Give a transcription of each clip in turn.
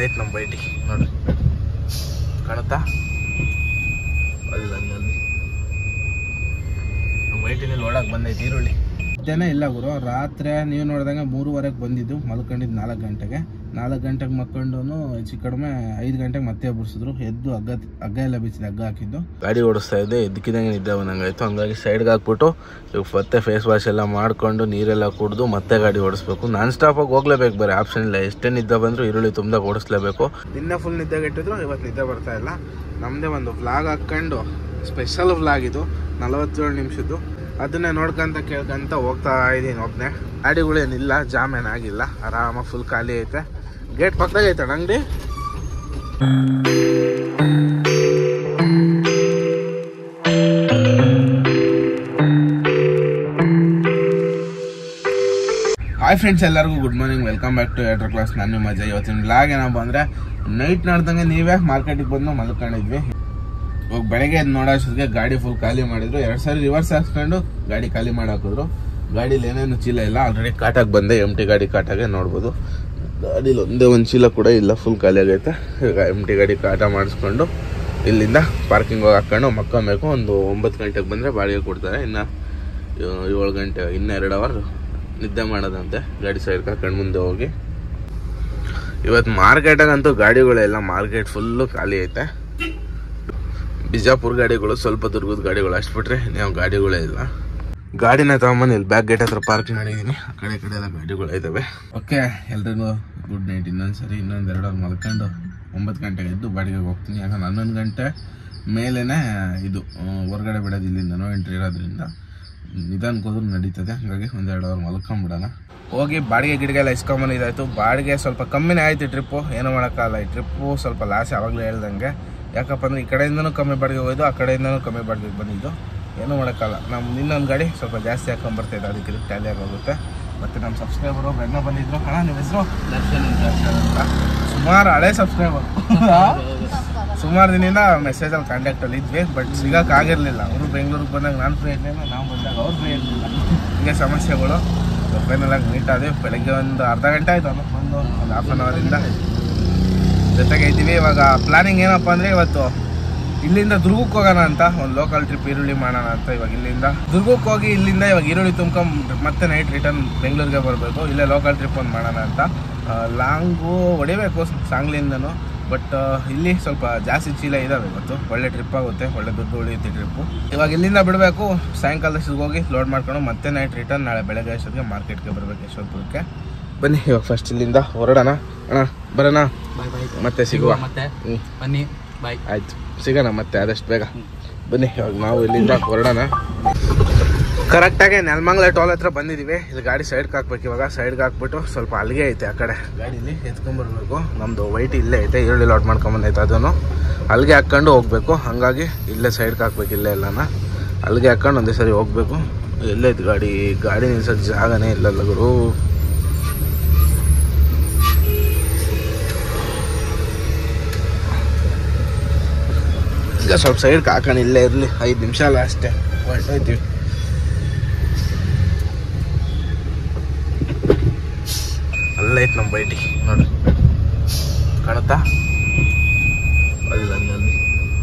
ಅಲ್ಲೈತೆ ನಮ್ಮ ಬೈಟಿ ನೋಡ್ರಿ ಕಾಣುತ್ತಾ ಅಲ್ಲಿ ಅಲ್ಲಿ ಅಲ್ಲಿ ನಮ್ಮ ಬೈಟಿನಲ್ಲಿ ಓಡಕ್ಕೆ ಬಂದೈತೆ ಈರುಳ್ಳಿ ಮಧ್ಯಾಹ್ನ ಇಲ್ಲ ಗುರು ರಾತ್ರಿ ನೀವು ನೋಡಿದಂಗೆ ಮೂರುವರೆಗೆ ಬಂದಿದ್ದು ಮಲ್ಕೊಂಡಿದ್ದು ನಾಲ್ಕು ಗಂಟೆಗೆ ನಾಲ್ಕು ಗಂಟೆಗೆ ಮಕ್ಕೊಂಡು ಹೆಚ್ಚು ಕಡಿಮೆ ಐದು ಗಂಟೆಗೆ ಮತ್ತೆ ಎಬ್ಬರಿಸಿದ್ರು ಎದ್ದು ಹಗ್ಗ ಹಗ್ಗ ಎಲ್ಲ ಬಿಚ್ಚಿದೆ ಹಗ್ಗ ಹಾಕಿದ್ದು ಗಾಡಿ ಓಡಿಸ್ತಾ ಇದ್ದೆ ಎದ್ದಕ್ಕಿದಂಗೆ ನಿದ್ದೆ ಬಂದಂಗಾಯ್ತು ಹಂಗಾಗಿ ಸೈಡ್ಗೆ ಹಾಕ್ಬಿಟ್ಟು ಇವಾಗ ಮತ್ತೆ ಫೇಸ್ ವಾಶ್ ಎಲ್ಲ ಮಾಡಿಕೊಂಡು ನೀರೆಲ್ಲ ಕುಡಿದು ಮತ್ತೆ ಗಾಡಿ ಓಡಿಸ್ಬೇಕು ನಾನ್ ಸ್ಟಾಪಾಗಿ ಹೋಗ್ಲೇಬೇಕು ಬೇರೆ ಆಪ್ಷನ್ ಇಲ್ಲ ಎಷ್ಟೇ ನಿದ್ದೆ ಬಂದರೂ ಈರುಳ್ಳಿ ತುಂಬ ಓಡಿಸ್ಲೇಬೇಕು ನಿನ್ನೆ ಫುಲ್ ನಿದ್ದೆ ಇಟ್ಟಿದ್ರು ಇವತ್ತು ನಿದ್ದೆ ಬರ್ತಾ ಇಲ್ಲ ನಮ್ಮದೇ ಒಂದು ವ್ಲಾಗ್ ಹಾಕ್ಕೊಂಡು ಸ್ಪೆಷಲ್ ವ್ಲಾಗ್ ಇದು ನಲವತ್ತೇಳು ನಿಮಿಷದ್ದು ಅದನ್ನೇ ನೋಡ್ಕೊಂತ ಕೇಳ್ಕೊಂತ ಹೋಗ್ತಾ ಇದ್ದೀನಿ ಒಬ್ಬನೇ ಗಾಡಿಗಳೇನಿಲ್ಲ ಜಾಮ್ ಏನಾಗಿಲ್ಲ ಆರಾಮಾಗಿ ಫುಲ್ ಖಾಲಿ ಐತೆ ಗೇಟ್ ಪಕ್ಕದಾಗ ಐತೆ ಅಂಗಡಿ ಹಾಯ್ ಫ್ರೆಂಡ್ಸ್ ಎಲ್ಲರಿಗೂ good morning welcome back to eater class ನಾನು ನಿಮ್ಮ ಮಜಾ ಇವತ್ತಿನ ಬ್ಲಾಗ್ ಏನಪ್ಪ ಅಂದರೆ ನೈಟ್ ನೋಡ್ದಂಗೆ ನೀವೇ ಮಾರ್ಕೆಟಿಗೆ ಬಂದು ಮಲ್ಕೊಂಡಿದ್ವಿ ಇವಾಗ ಬೆಳಗ್ಗೆ ಎದ್ದು ನೋಡೋಷ್ಟೊತ್ತಿಗೆ ಗಾಡಿ ಫುಲ್ ಖಾಲಿ ಮಾಡಿದ್ರು ಎರಡು ಸಾರಿ ರಿವರ್ಸ್ ಹಾಕ್ಸ್ಕೊಂಡು ಗಾಡಿ ಖಾಲಿ ಮಾಡಿ ಹಾಕಿದ್ರು ಗಾಡೀಲಿ ಏನೇನು ಚೀಲ ಇಲ್ಲ ಆಲ್ರೆಡಿ ಕಾಟಾಗಿ ಬಂದೆ ಎಮ್ ಟಿ ಗಾಡಿ ಕಾಟಾಗೆ ನೋಡ್ಬೋದು ಗಾಡೀಲಿ ಒಂದೇ ಒಂದು ಚೀಲ ಕೂಡ ಇಲ್ಲ ಫುಲ್ ಖಾಲಿ ಆಗೈತೆ ಈಗ ಎಮ್ ಟಿ ಗಾಡಿ ಕಾಟ ಮಾಡಿಸ್ಕೊಂಡು ಇಲ್ಲಿಂದ ಪಾರ್ಕಿಂಗ್ ಹೋಗಿ ಹಾಕ್ಕೊಂಡು ಮಕ್ಕೊಬೇಕು ಒಂದು ಒಂಬತ್ತು ಗಂಟೆಗೆ ಬಂದರೆ ಬಾಡಿಗೆ ಕೊಡ್ತಾರೆ ಇನ್ನು ಏಳು ಗಂಟೆ ಇನ್ನೂ ಎರಡು ಅವರ್ ನಿದ್ದೆ ಮಾಡೋದಂತೆ ಗಾಡಿ ಸೈಡ್ ಹಾಕೊಂಡು ಮುಂದೆ ಹೋಗಿ ಇವತ್ತು ಮಾರ್ಕೆಟಾಗಂತೂ ಗಾಡಿಗಳೆಲ್ಲ ಮಾರ್ಕೆಟ್ ಫುಲ್ಲು ಖಾಲಿ ಐತೆ ಬಿಜಾಪುರ ಗಾಡಿಗಳು ಸ್ವಲ್ಪ ದುರ್ಗದ ಗಾಡಿಗಳು ಅಷ್ಟು ಬಿಟ್ರೆ ನಾವು ಗಾಡಿಗಳೇ ಇಲ್ಲ ಗಾಡಿನ ತಗೊಂಬಂದು ಇಲ್ಲಿ ಬ್ಯಾಕ್ ಗೇಟ್ ಹತ್ರ ಪಾರ್ಕ್ ಮಾಡಿದ್ದೀನಿ ಆ ಕಡೆ ಈ ಕಡೆ ಎಲ್ಲ ಗಾಡಿಗಳು ಇದ್ದಾವೆ ಓಕೆ ಎಲ್ರಿಗೂ ಗುಡ್ ನೈಟ್ ಇನ್ನೊಂದು ಸರಿ ಇನ್ನೊಂದು ಎರಡು ಅವ್ರು ಮಲ್ಕೊಂಡು ಒಂಬತ್ತು ಗಂಟೆಗೆ ಎದ್ದು ಬಾಡಿಗೆಗೆ ಹೋಗ್ತೀನಿ ಯಾಕಂದ್ರೆ ಹನ್ನೊಂದು ಗಂಟೆ ಮೇಲೇನೆ ಇದು ಆ, ಹೊರ್ಗಡೆ ಬಿಡೋದು ಇಲ್ಲಿಂದನೋ ಎಂಟ್ರಿ ಇರೋದ್ರಿಂದ ನಿಧಾನಕ್ಕೆ ಹೋದ್ರೂ ನಡೀತದೆ ಹಾಗಾಗಿ ಒಂದೆರಡು ಅವ್ರು ಮಲ್ಕೊಂಬಿಡೋಣ ಹೋಗಿ ಬಾಡಿಗೆ ಗಿಡಿಗೆಲ್ಲ ಇಸ್ಕೊಂಬಂದಿದ್ದಾಯ್ತು ಬಾಡಿಗೆ ಸ್ವಲ್ಪ ಕಮ್ಮಿನೇ ಆಯ್ತು ಟ್ರಿಪ್ಪು ಏನೂ ಮಾಡೋಕ್ಕಾಗಲ್ಲ ಈ ಟ್ರಿಪ್ಪು ಸ್ವಲ್ಪ ಲಾಸ್ ಯಾವಾಗಲೂ ಹೇಳ್ದಂಗೆ ಯಾಕಪ್ಪ ಅಂದ್ರೆ ಈ ಕಡೆಯಿಂದನೂ ಕಮ್ಮಿ ಬಾಡಿಗೆ ಹೋಯ್ತು ಆ ಕಡೆಯಿಂದನೂ ಕಮ್ಮಿ ಬಾಡಿಗೆ ಬಂದಿದ್ದು ಏನೂ ಮಾಡೋಕ್ಕಲ್ಲ ನಮ್ಮ ಇನ್ನೊಂದು ಗಾಡಿ ಸ್ವಲ್ಪ ಜಾಸ್ತಿ ಹಾಕೊಂಡ್ಬರ್ತಾಯಿದ್ದು ಅದಕ್ಕೆ ಇದಕ್ಕೆ ಟ್ಯಾಲಿ ಆಗೋಗುತ್ತೆ ಮತ್ತು ನಮ್ಮ ಸಬ್ಸ್ಕ್ರೈಬರು ಬೆನ್ನ ಬಂದಿದ್ರು ಅಣ್ಣ ನಿಮ್ಮ ಹೆಸರು ದರ್ಶನ್ ಅಂತ ಸುಮಾರು ಹಳೆ ಸಬ್ಸ್ಕ್ರೈಬರ್ ಸುಮಾರು ದಿನದಿಂದ ಮೆಸೇಜಲ್ಲಿ ಕಾಂಟ್ಯಾಕ್ಟಲ್ಲಿ ಇದ್ವಿ ಬಟ್ ಸಿಗೋಕ್ಕಾಗಿರಲಿಲ್ಲ ಅವರು ಬೆಂಗಳೂರಿಗೆ ಬಂದಾಗ ನಾನು ಫ್ರೀ ಇರಲಿಲ್ಲ ನಾವು ಬಂದಾಗ ಅವ್ರು ಫ್ರೀ ಇರಲಿಲ್ಲ ಹೀಗೆ ಸಮಸ್ಯೆಗಳು ಫೈನಲ್ ಆಗಿ ಮೀಟ್ ಆದ್ವಿ ಬೆಳಗ್ಗೆ ಒಂದು ಅರ್ಧ ಗಂಟೆ ಆಯಿತು ಅನ್ನೋ ಬಂದು ಒಂದು ಹಾಫ್ ಆನ್ ಅವರಿಂದ ಜೊತೆಗೆ ಇದ್ದೀವಿ ಇವಾಗ ಪ್ಲಾನಿಂಗ್ ಏನಪ್ಪ ಅಂದರೆ ಇವತ್ತು ಇಲ್ಲಿಂದ ದುರ್ಗಕ್ಕೆ ಹೋಗೋಣ ಅಂತ ಒಂದು ಲೋಕಲ್ ಟ್ರಿಪ್ ಈರುಳ್ಳಿ ಮಾಡೋಣ ಅಂತ ಇವಾಗ ಇಲ್ಲಿಂದ ದುರ್ಗಕ್ಕೆ ಹೋಗಿ ಇಲ್ಲಿಂದ ಇವಾಗ ಈರುಳ್ಳಿ ತುಂಬ್ಕೊಂಡು ಮತ್ತೆ ನೈಟ್ ರಿಟರ್ನ್ ಬೆಂಗಳೂರಿಗೆ ಬರಬೇಕು ಇಲ್ಲೇ ಲೋಕಲ್ ಟ್ರಿಪ್ ಒಂದು ಮಾಡೋಣ ಅಂತ ಲಾಂಗು ಹೊಡಿಬೇಕು ಸಾಂಗ್ಲಿಂದನು ಬಟ್ ಇಲ್ಲಿ ಸ್ವಲ್ಪ ಜಾಸ್ತಿ ಚೀಲ ಇದಾವೆ ಇವತ್ತು ಒಳ್ಳೆ ಟ್ರಿಪ್ ಆಗುತ್ತೆ ಒಳ್ಳೆ ದುಡ್ಡು ಉಳಿಯುತ್ತೆ ಟ್ರಿಪ್ಪು ಇವಾಗ ಇಲ್ಲಿಂದ ಬಿಡಬೇಕು ಸಾಯಂಕಾಲದಷ್ಟೊತ್ತಿಗೆ ಹೋಗಿ ಲೋಡ್ ಮಾಡ್ಕೊಂಡು ಮತ್ತೆ ನೈಟ್ ರಿಟರ್ನ್ ನಾಳೆ ಬೆಳಗ್ಗೆ ಅಷ್ಟೊತ್ತಿಗೆ ಮಾರ್ಕೆಟ್ಗೆ ಬರಬೇಕು ಯಶವಂತಪುರಕ್ಕೆ ಬನ್ನಿ ಇವಾಗ ಫಸ್ಟ್ ಇಲ್ಲಿಂದ ಹೊರಡೋಣ ಅಣ್ಣ ಬರೋಣ ಬಾಯ್ ಬಾಯ್ ಮತ್ತೆ ಸಿಗುವ ಮತ್ತೆ ಹ್ಞೂ ಬನ್ನಿ ಬಾಯ್ ಆಯ್ತು ಸಿಗೋಣ ಮತ್ತೆ ಆದಷ್ಟು ಬೇಗ ಬನ್ನಿ ಇವಾಗ ನಾವು ಇಲ್ಲಿಂದ ಹೊರಡೋಣ ಕರೆಕ್ಟಾಗಿ ನೆಲಮಂಗ್ಲ ಟೋಲ್ ಹತ್ರ ಬಂದಿದ್ದೀವಿ ಇಲ್ಲಿ ಗಾಡಿ ಸೈಡ್ಗೆ ಹಾಕ್ಬೇಕು ಇವಾಗ ಸೈಡ್ಗೆ ಹಾಕ್ಬಿಟ್ಟು ಸ್ವಲ್ಪ ಅಲ್ಲಿಗೆ ಐತೆ ಆ ಕಡೆ ಗಾಡೀಲಿ ಎತ್ಕೊಂಬರ್ಬೇಕು ನಮ್ಮದು ವೈಟ್ ಇಲ್ಲೇ ಐತೆ ಈರುಳ್ಳಿ ಲಾಟ್ ಮಾಡ್ಕೊಂಬಂದೈತೆ ಅದನ್ನು ಅಲ್ಲಿಗೆ ಹಾಕ್ಕೊಂಡು ಹೋಗ್ಬೇಕು ಹಾಗಾಗಿ ಇಲ್ಲೇ ಸೈಡ್ಗೆ ಹಾಕ್ಬೇಕು ಇಲ್ಲೇ ಎಲ್ಲನ ಅಲ್ಲಿಗೆ ಹಾಕ್ಕೊಂಡು ಒಂದೇ ಸರಿ ಹೋಗ್ಬೇಕು ಎಲ್ಲೈತೆ ಗಾಡಿ ಗಾಡಿ ನಿಲ್ಸೋಕೆ ಜಾಗನೇ ಇಲ್ಲಲ್ಲ ಗುರು ಈಗ ಸ್ವಲ್ಪ ಸೈಡ್ಗೆ ಹಾಕೋಣ ಇಲ್ಲೇ ಇರಲಿ ಐದು ನಿಮಿಷ ಅಲ್ಲ ಅಷ್ಟೇ ಹೊರಟೋಯ್ತೀವಿ ಅಲ್ಲೈತೆ ನಮ್ಮ ಬೈಟಿ ನೋಡ್ರಿ ಕಾಣುತ್ತಾ ಅಲ್ಲಿ ಅಲ್ಲಿ ಅಲ್ಲಿ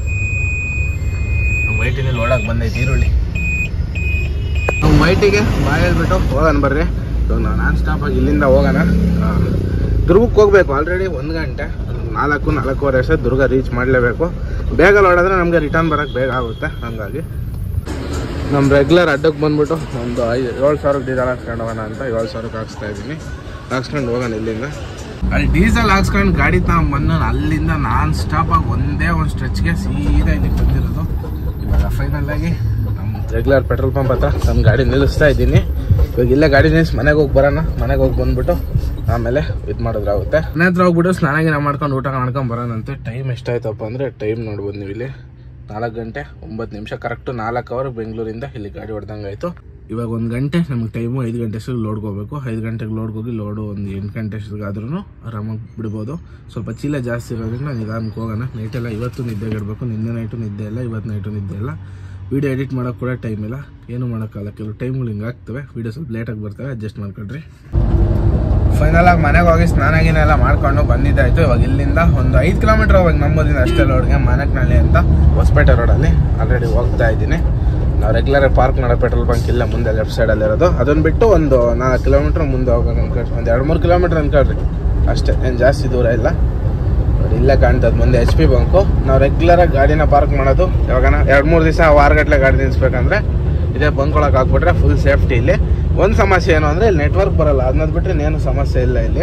ನಮ್ಮ ಬೈಟಿನಲ್ಲಿ ಓಡಕ್ಕೆ ಬಂದೈತೆ ಈರುಳ್ಳಿ ನಮ್ಮ ಬೈಟಿಗೆ ಬಾಯ್ ಹೇಳ್ಬಿಟ್ಟು ಹೋಗೋಣ ಬರ್ರಿ ಇವಾಗ ನಾವು ನಾನ್ ಸ್ಟಾಪ್ ಆಗಿ ಇಲ್ಲಿಂದ ಹೋಗೋಣ ಆ, ದುರ್ಗಕ್ಕೆ ಹೋಗ್ಬೇಕು ಆಲ್ರೆಡಿ ಒಂದು ಗಂಟೆ ನಾಲ್ಕು ನಾಲ್ಕೂವರೆ ಅಷ್ಟೇ ದುರ್ಗ ರೀಚ್ ಮಾಡಲೇಬೇಕು ಬೇಗ ನೋಡಿದ್ರೆ ನಮಗೆ ರಿಟರ್ನ್ ಬರೋಕ್ಕೆ ಬೇಗ ಆಗುತ್ತೆ ಹಾಗಾಗಿ ನಮ್ಮ ರೆಗ್ಯುಲರ್ ಅಡ್ಡಕ್ಕೆ ಬಂದ್ಬಿಟ್ಟು ಒಂದು ಐದು ಏಳು ಸಾವಿರಕ್ಕೆ ಡೀಸೆಲ್ ಹಾಕ್ಸ್ಕೊಂಡು ಹೋಗೋಣ ಅಂತ ಏಳು ಸಾವಿರಕ್ಕೆ ಹಾಕ್ಸ್ತಾ ಇದ್ದೀನಿ ಹಾಕ್ಸ್ಕೊಂಡು ಹೋಗೋಣ ಇಲ್ಲಿಂದ ಅಲ್ಲಿ ಡೀಸೆಲ್ ಹಾಕ್ಸ್ಕೊಂಡು ಗಾಡಿ ತಗೊಂಬಂದು ಅಲ್ಲಿಂದ ನಾನ್ ಸ್ಟಾಪ್ ಆಗಿ ಒಂದೇ ಒಂದು ಸ್ಟ್ರೆಚ್ಗೆ ಸೀದಾ ಇಲ್ಲಿಗೆ ಬಂದಿರೋದು ಇವಾಗ ಫೈನಲ್ ಆಗಿ ನಮ್ಮ ರೆಗ್ಯುಲರ್ ಪೆಟ್ರೋಲ್ ಪಂಪ್ ಹತ್ರ ನಮ್ಮ ಗಾಡಿ ನಿಲ್ಲಿಸ್ತಾ ಇದ್ದೀನಿ ಇವಾಗ ಇಲ್ಲೇ ಗಾಡಿ ನಿಲ್ಲಿಸಿ ಮನೆಗೆ ಹೋಗಿ ಬರೋಣ ಮನೆಗೆ ಹೋಗಿ ಬಂದ್ಬಿಟ್ಟು ಆಮೇಲೆ ಇದು ಮಾಡಿದ್ರಾಗುತ್ತೆ ಮನೆ ಹತ್ರ ಹೋಗ್ಬಿಟ್ಟು ಸ್ನಾನ ಗಿನ ಮಾಡ್ಕೊಂಡು ಊಟ ಮಾಡ್ಕೊಂಡು ಬರೋಣಂತೆ ಟೈಮ್ ಎಷ್ಟಾಯ್ತಪ್ಪ ಅಂದರೆ ಟೈಮ್ ನೋಡ್ಬೋದು ನೀವು ಇಲ್ಲಿ ನಾಲ್ಕು ಗಂಟೆ ಒಂಬತ್ತು ನಿಮಿಷ ಕರೆಕ್ಟು ನಾಲ್ಕು ಅವರ್ ಬೆಂಗಳೂರಿಂದ ಇಲ್ಲಿ ಗಾಡಿ ಹೊಡೆದಂಗೆ ಆಯಿತು ಇವಾಗ ಒಂದು ಗಂಟೆ ನಮಗೆ ಟೈಮು ಐದು ಗಂಟೆ ಅಷ್ಟಕ್ಕೆ ಲೋಡ್ಗೆ ಹೋಗ್ಬೇಕು ಐದು ಗಂಟೆಗೆ ಲೋಡ್ಗೆ ಹೋಗಿ ಲೋಡು ಒಂದು ಎಂಟು ಗಂಟೆ ಅಷ್ಟೊತ್ತಿಗಾದ್ರೂ ಆರಾಮಾಗಿ ಬಿಡ್ಬೋದು ಸ್ವಲ್ಪ ಚೀಲ ಜಾಸ್ತಿ ಇರೋದ್ರಿಂದ ನಿಧಾನಕ್ಕೆ ಹೋಗೋಣ ನೈಟೆಲ್ಲ ಇವತ್ತು ನಿದ್ದೆಗೆ ಇಡಬೇಕು ನಿನ್ನೆ ನೈಟು ನಿದ್ದೆ ಇಲ್ಲ ಇವತ್ತು ನೈಟು ನಿದ್ದೆ ಇಲ್ಲ ವೀಡಿಯೋ ಎಡಿಟ್ ಮಾಡೋಕೆ ಕೂಡ ಟೈಮ್ ಇಲ್ಲ ಏನು ಮಾಡೋಕ್ಕಲ್ಲ ಕೆಲವು ಟೈಮ್ಗಳು ಹಿಂಗೆ ಆಗ್ತವೆ ವೀಡಿಯೋ ಸ್ವಲ್ಪ ಲೇಟಾಗಿ ಬರ್ತವೆ ಅಡ್ಜಸ್ಟ್ ಮಾಡ್ಕೊಳ್ರಿ ಫೈನಲ್ ಆಗಿ ಮನೆಗೆ ಹೋಗಿ ಸ್ನಾನ ಗಿನ ಎಲ್ಲ ಮಾಡ್ಕೊಂಡು ಬಂದಿದ್ದಾಯ್ತು ಇವಾಗ ಇಲ್ಲಿಂದ ಒಂದು ಐದು ಕಿಲೋಮೀಟರ್ ಹೋಗಿ ನಮ್ಮೂರಿಂದ ಅಷ್ಟೇ ರೋಡ್ಗೆ ಮನೆಕ್ನಳ್ಳಿ ಅಂತ ಹೊಸಪೇಟೆ ರೋಡಲ್ಲಿ ಆಲ್ರೆಡಿ ಹೋಗ್ತಾ ಇದ್ದೀನಿ ನಾವು ರೆಗ್ಯುಲರ್ ಪಾರ್ಕ್ ಮಾಡೋ ಪೆಟ್ರೋಲ್ ಬಂಕ್ ಇಲ್ಲ ಮುಂದೆ ಲೆಫ್ಟ್ ಸೈಡಲ್ಲಿ ಇರೋದು ಅದನ್ನ ಬಿಟ್ಟು ಒಂದು ನಾಲ್ಕು ಕಿಲೋಮೀಟ್ರ್ ಮುಂದೆ ಹೋಗ್ಬೇಕು ಅನ್ಕೊಳ್ರಿ ಒಂದು ಎರಡು ಮೂರು ಕಿಲೋಮೀಟ್ರ್ ಅನ್ಕೊಳ್ರಿ ಅಷ್ಟೇ ಏನು ಜಾಸ್ತಿ ದೂರ ಇಲ್ಲ ನೋಡಿ ಇಲ್ಲೇ ಕಾಣ್ತದೆ ಮುಂದೆ ಎಚ್ ಪಿ ಬಂಕು ನಾವು ರೆಗ್ಯುಲರಾಗಿ ಗಾಡಿನ ಪಾರ್ಕ್ ಮಾಡೋದು ಯಾವಾಗನ ಎರಡು ಮೂರು ದಿವಸ ವಾರಗಟ್ಲೆ ಗಾಡಿ ನಿಲ್ಲಿಸ್ಬೇಕಂದ್ರೆ ಇದೇ ಬಂಕ್ ಒಳಗೆ ಹಾಕ್ಬಿಟ್ರೆ ಫುಲ್ ಸೇಫ್ಟಿ ಇಲ್ಲಿ ಒಂದು ಸಮಸ್ಯೆ ಏನು ಅಂದರೆ ಇಲ್ಲಿ ನೆಟ್ವರ್ಕ್ ಬರಲ್ಲ ಅದನ್ನದ್ ಬಿಟ್ರೆ ಇನ್ನೇನು ಸಮಸ್ಯೆ ಇಲ್ಲ ಇಲ್ಲಿ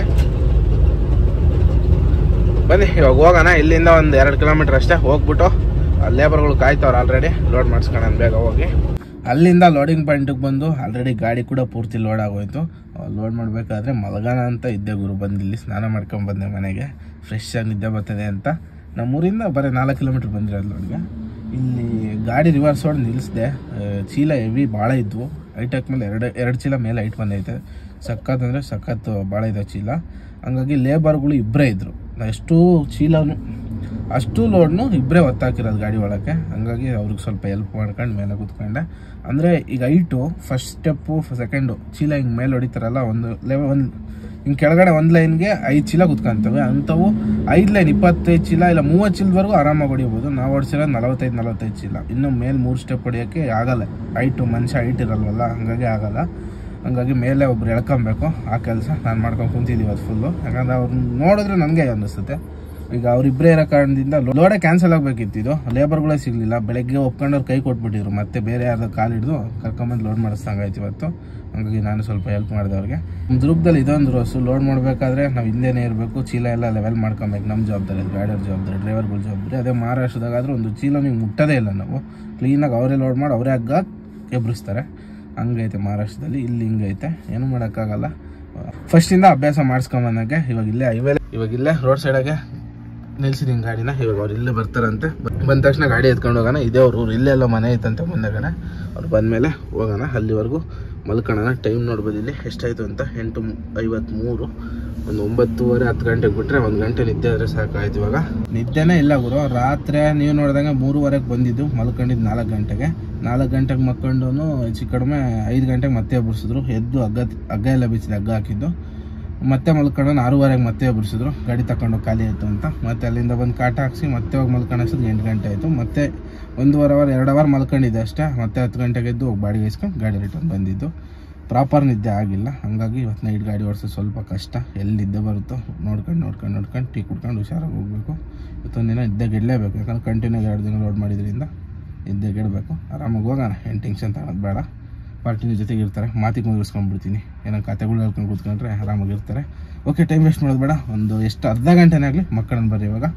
ಬನ್ನಿ ಇವಾಗ ಹೋಗೋಣ ಇಲ್ಲಿಂದ ಒಂದು ಎರಡು ಕಿಲೋಮೀಟರ್ ಅಷ್ಟೇ ಹೋಗ್ಬಿಟ್ಟು ಲೇಬರ್ಗಳು ಕಾಯ್ತವ್ರು ಆಲ್ರೆಡಿ ಲೋಡ್ ಮಾಡಿಸ್ಕೊಳ್ಳೋಣ ಬೇಗ ಹೋಗಿ ಅಲ್ಲಿಂದ ಲೋಡಿಂಗ್ ಪಾಯಿಂಟಿಗೆ ಬಂದು ಆಲ್ರೆಡಿ ಗಾಡಿ ಕೂಡ ಪೂರ್ತಿ ಲೋಡ್ ಆಗೋಯ್ತು ಲೋಡ್ ಮಾಡಬೇಕಾದ್ರೆ ಮಲಗಾನ ಅಂತ ಇದ್ದೆ ಗುರು ಬಂದು ಇಲ್ಲಿ ಸ್ನಾನ ಮಾಡ್ಕೊಂಡು ಬಂದೆ ಮನೆಗೆ ಫ್ರೆಶ್ ಆಗಿ ನಿದ್ದೆ ಬರ್ತದೆ ಅಂತ ನಮ್ಮೂರಿಂದ ಬರೀ ನಾಲ್ಕು ಕಿಲೋಮೀಟ್ರ್ ಬಂದಿರೋದು ಲೋಡ್ಗೆ ಇಲ್ಲಿ ಗಾಡಿ ರಿವರ್ಸ್ ಹೊಡೆದು ನಿಲ್ಲಿಸಿದೆ ಚೀಲ ಹೆವಿ ಭಾಳ ಇದ್ವು ಹೈಟೆಕ್ ಮೇಲೆ ಎರಡು ಎರಡು ಚೀಲ ಮೇಲೆ ಹೈಟ್ ಬಂದೈತೆ ಸಖತ್ ಅಂದರೆ ಸಖತ್ ಭಾಳ ಇದೆ ಚೀಲ ಹಂಗಾಗಿ ಲೇಬರ್ಗಳು ಇಬ್ಬರೇ ಇದ್ದರು ಎಷ್ಟು ಚೀಲನು ಅಷ್ಟು ಲೋಡ್ನು ಇಬ್ಬರೇ ಒತ್ತಾಕಿರೋದು ಗಾಡಿ ಒಳಗೆ ಹಂಗಾಗಿ ಅವ್ರಿಗೆ ಸ್ವಲ್ಪ ಹೆಲ್ಪ್ ಮಾಡ್ಕೊಂಡು ಮೇಲೆ ಕೂತ್ಕೊಂಡೆ ಅಂದರೆ ಈಗ ಹೈಟು ಫಸ್ಟ್ ಸ್ಟೆಪ್ಪು ಸೆಕೆಂಡು ಚೀಲ ಹಿಂಗೆ ಮೇಲೆ ಹೊಡಿತಾರಲ್ಲ ಒಂದು ಲೆವೆಲ್ ಒಂದು ಹಿಂಗೆ ಕೆಳಗಡೆ ಒಂದು ಲೈನ್ಗೆ ಐದು ಚೀಲ ಕುತ್ಕೊಂತವೆ ಅಂಥವು ಐದು ಲೈನ್ ಇಪ್ಪತ್ತೈದು ಚೀಲ ಇಲ್ಲ ಮೂವತ್ತು ಚೀಲದವರೆಗೂ ಆರಾಮಾಗಿ ಹೊಡಿಬೋದು ನಾವು ಹೊಡ್ಸಿರೋದು ನಲವತ್ತೈದು ನಲವತ್ತೈದು ಚೀಲ ಇನ್ನು ಮೇಲೆ ಮೂರು ಸ್ಟೆಪ್ ಹೊಡಿಯೋಕ್ಕೆ ಆಗಲ್ಲ ಹೈಟು ಮನುಷ್ಯ ಹೈಟ್ ಇರಲ್ವಲ್ಲ ಹಂಗಾಗಿ ಆಗಲ್ಲ ಹಂಗಾಗಿ ಮೇಲೆ ಒಬ್ರು ಎಳ್ಕೊಬೇಕು ಆ ಕೆಲಸ ನಾನು ಮಾಡ್ಕೊಂಡು ಕುಂತಿದ್ದೀವಿ ಅದು ಫುಲ್ಲು ಯಾಕಂದ್ರೆ ಅವ್ರು ನೋಡಿದ್ರೆ ನನಗೆ ಅನ್ನಿಸುತ್ತೆ ಈಗ ಅವರಿಬ್ಬರೇ ಇರೋ ಕಾರಣದಿಂದ ಲೋಡೇ ಕ್ಯಾನ್ಸಲ್ ಆಗಬೇಕಿತ್ತು ಇದು ಲೇಬರ್ಗಳೇ ಸಿಗಲಿಲ್ಲ ಬೆಳಗ್ಗೆ ಒಪ್ಕೊಂಡವ್ರು ಕೈ ಕೊಟ್ಬಿಟ್ಟಿದ್ರು ಮತ್ತೆ ಬೇರೆ ಯಾರ್ದು ಕಾಲು ಹಿಡಿದು ಕರ್ಕೊಂಬಂದು ಲೋಡ್ ಮಾಡಿಸ್ದಂಗಾಯ್ತು ಇವತ್ತು ಹಂಗಾಗಿ ನಾನು ಸ್ವಲ್ಪ ಹೆಲ್ಪ್ ಮಾಡಿದೆ ಅವ್ರಿಗೆ ನಮ್ಮ ದುರ್ಗದಲ್ಲಿ ಇದೊಂದು ರೋಸು ಲೋಡ್ ಮಾಡಬೇಕಾದ್ರೆ ನಾವು ಹಿಂದೆನೇ ಇರಬೇಕು ಚೀಲ ಎಲ್ಲ ಲೆವೆಲ್ ಮಾಡ್ಕೊಬೇಕು ನಮ್ಮ ಜವಾಬ್ದಾರಿ ಅದು ಗಾಡಿಯವ್ರ ಜವಾಬ್ದಾರಿ ಡ್ರೈವರ್ಗಳ ಜವಾಬ್ದಾರಿ ಅದೇ ಮಹಾರಾಷ್ಟ್ರದಾಗಾದ್ರೆ ಒಂದು ಚೀಲ ನೀವು ಮುಟ್ಟೋದೇ ಇಲ್ಲ ನಾವು ಕ್ಲೀನಾಗಿ ಅವರೇ ಲೋಡ್ ಮಾಡಿ ಅವರೇ ಹಗ್ಗ ಎಬ್ರಿಸ್ತಾರೆ ಹಂಗೈತೆ ಮಹಾರಾಷ್ಟ್ರದಲ್ಲಿ ಇಲ್ಲಿ ಹಿಂಗೈತೆ ಏನು ಮಾಡೋಕ್ಕಾಗಲ್ಲ ಫಸ್ಟಿಂದ ಅಭ್ಯಾಸ ಮಾಡಿಸ್ಕೊಂಬಂದಾಗೆ ಇವಾಗ ಇಲ್ಲೇ ಹೈವೇ ಇವಾಗ ಇಲ್ಲೇ ರೋಡ್ ಸೈಡಾಗೆ ನಿಲ್ಸಿದೀನಿ ಗಾಡಿನ ಇವಾಗ ಅವ್ರು ಇಲ್ಲೇ ಬರ್ತಾರಂತೆ ಬಂದ ತಕ್ಷಣ ಗಾಡಿ ಎತ್ಕೊಂಡು ಹೋಗೋಣ ಇದೇ ಅವ್ರ ಊರು ಇಲ್ಲೇ ಎಲ್ಲ ಮನೆ ಐತಂತೆ ಮುಂದೆಗಡೆ ಅವ್ರು ಬಂದಮೇಲೆ ಹೋಗೋಣ ಅಲ್ಲಿವರೆಗೂ ಮಲ್ಕೊಳ್ಳೋಣ ಟೈಮ್ ನೋಡ್ಬೋದು ಇಲ್ಲಿ ಎಷ್ಟಾಯಿತು ಅಂತ ಎಂಟು ಐವತ್ತ್ಮೂರು ಒಂದು ಒಂಬತ್ತುವರೆ ಹತ್ತು ಗಂಟೆಗೆ ಬಿಟ್ಟರೆ ಒಂದು ಗಂಟೆ ನಿದ್ದೆ ಆದರೆ ಸಾಕಾಯ್ತು ಇವಾಗ ನಿದ್ದೆನೇ ಇಲ್ಲ ಗುರು ರಾತ್ರಿ ನೀವು ನೋಡಿದಂಗೆ ಮೂರುವರೆಗೆ ಬಂದಿದ್ದು ಮಲ್ಕೊಂಡಿದ್ದು ನಾಲ್ಕು ಗಂಟೆಗೆ ನಾಲ್ಕು ಗಂಟೆಗೆ ಮಕ್ಕೊಂಡು ಹೆಚ್ಚು ಕಡಿಮೆ ಐದು ಗಂಟೆಗೆ ಮತ್ತೆ ಎಬ್ಬರಿಸಿದ್ರು ಎದ್ದು ಹಗ್ಗ ಹಗ್ಗ ಎಲ್ಲ ಬಿಚ್ಚಿದೆ ಹಗ್ಗ ಹಾಕಿದ್ದು ಮತ್ತೆ ಮಲ್ಕೊಂಡು ಆರೂವರೆಗೆ ಮತ್ತೆ ಎಬ್ಬರಿಸಿದ್ರು ಗಾಡಿ ತಗೊಂಡು ಖಾಲಿ ಆಯಿತು ಅಂತ ಮತ್ತೆ ಅಲ್ಲಿಂದ ಬಂದು ಕಾಟ ಹಾಕ್ಸಿ ಮತ್ತೆ ಹೋಗಿ ಮಲ್ಕೊಂಡು ಎಂಟು ಗಂಟೆ ಆಯಿತು ಮತ್ತೆ ಒಂದೂವರೆ ಅವರ್ ಎರಡು ಅವರ್ ಮಲ್ಕೊಂಡಿದ್ದೆ ಅಷ್ಟೇ ಮತ್ತೆ ಹತ್ತು ಗಂಟೆಗೆ ಎದ್ದು ಹೋಗಿ ಬಾಡಿಗೆ ಇಸ್ಕೊಂಡು ಗಾಡಿ ರಿಟರ್ನ್ ಬಂದಿದ್ದು ಪ್ರಾಪರ್ ನಿದ್ದೆ ಆಗಿಲ್ಲ ಹಂಗಾಗಿ ಇವತ್ತು ನೈಟ್ ಗಾಡಿ ಓಡಿಸೋದು ಸ್ವಲ್ಪ ಕಷ್ಟ ಎಲ್ಲಿ ನಿದ್ದೆ ಬರುತ್ತೋ ನೋಡ್ಕೊಂಡು ನೋಡ್ಕೊಂಡು ನೋಡ್ಕೊಂಡು ಟೀ ಕುಡ್ಕೊಂಡು ಹುಷಾರಾಗಿ ಹೋಗಬೇಕು ಇವತ್ತೊಂದು ದಿನ ನಿದ್ದೆ ಗೆಡಲೇಬೇಕು ಯಾಕಂದ್ರೆ ಕಂಟಿನ್ಯೂ ಎರಡು ದಿನ ಲೋಡ್ ಮಾಡಿದ್ರಿಂದ ನಿದ್ದೆ ಗೆಡಬೇಕು ಆರಾಮಾಗಿ ಹೋಗೋಣ ಏನು ಟೆನ್ಷನ್ ತಗೊಳೋದು ಬೇಡ ಪಾರ್ಟಿನ ಜೊತೆಗೆ ಇರ್ತಾರೆ ಮಾತಿಗೆ ಮುಗಿಸ್ಕೊಂಡ್ಬಿಡ್ತೀನಿ ಏನೋ ಕತೆಗಳು ಹೇಳ್ಕೊಂಡು ಕೂತ್ಕೊಂಡ್ರೆ ಆರಾಮಾಗಿರ್ತಾರೆ ಓಕೆ ಟೈಮ್ ವೇಸ್ಟ್ ಮಾಡೋದು ಬೇಡ ಒಂದು ಎಷ್ಟು ಅರ್ಧ ಗಂಟೆನೇ ಆಗಲಿ ಮಕ್ಕಳನ್ನ ಬರ್ರಿ ಇವಾಗ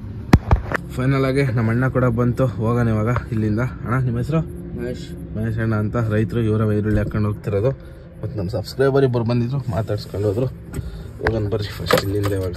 ಫೈನಲ್ ಆಗಿ ನಮ್ಮ ಅಣ್ಣ ಕೂಡ ಬಂತು ಹೋಗೋಣ ಇವಾಗ ಇಲ್ಲಿಂದ ಅಣ್ಣ ನಿಮ್ಮ ಹೆಸರು ಮಹೇಶ್ ಮಹೇಶ್ ಅಣ್ಣ ಅಂತ ರೈತರು ಇವರ ಈರುಳ್ಳಿ ಹಾಕೊಂಡು ಹೋಗ್ತಿರೋದು ಮತ್ತು ನಮ್ಮ ಸಬ್ಸ್ಕ್ರೈಬರ್ ಇಬ್ಬರು ಬಂದಿದ್ರು ಮಾತಾಡ್ಸ್ಕೊಂಡು ಹೋದ್ರು ಹೋಗೋಣ ಬರ್ರಿ ಫಸ್ಟ್ ಇಲ್ಲಿಂದ ಇವಾಗ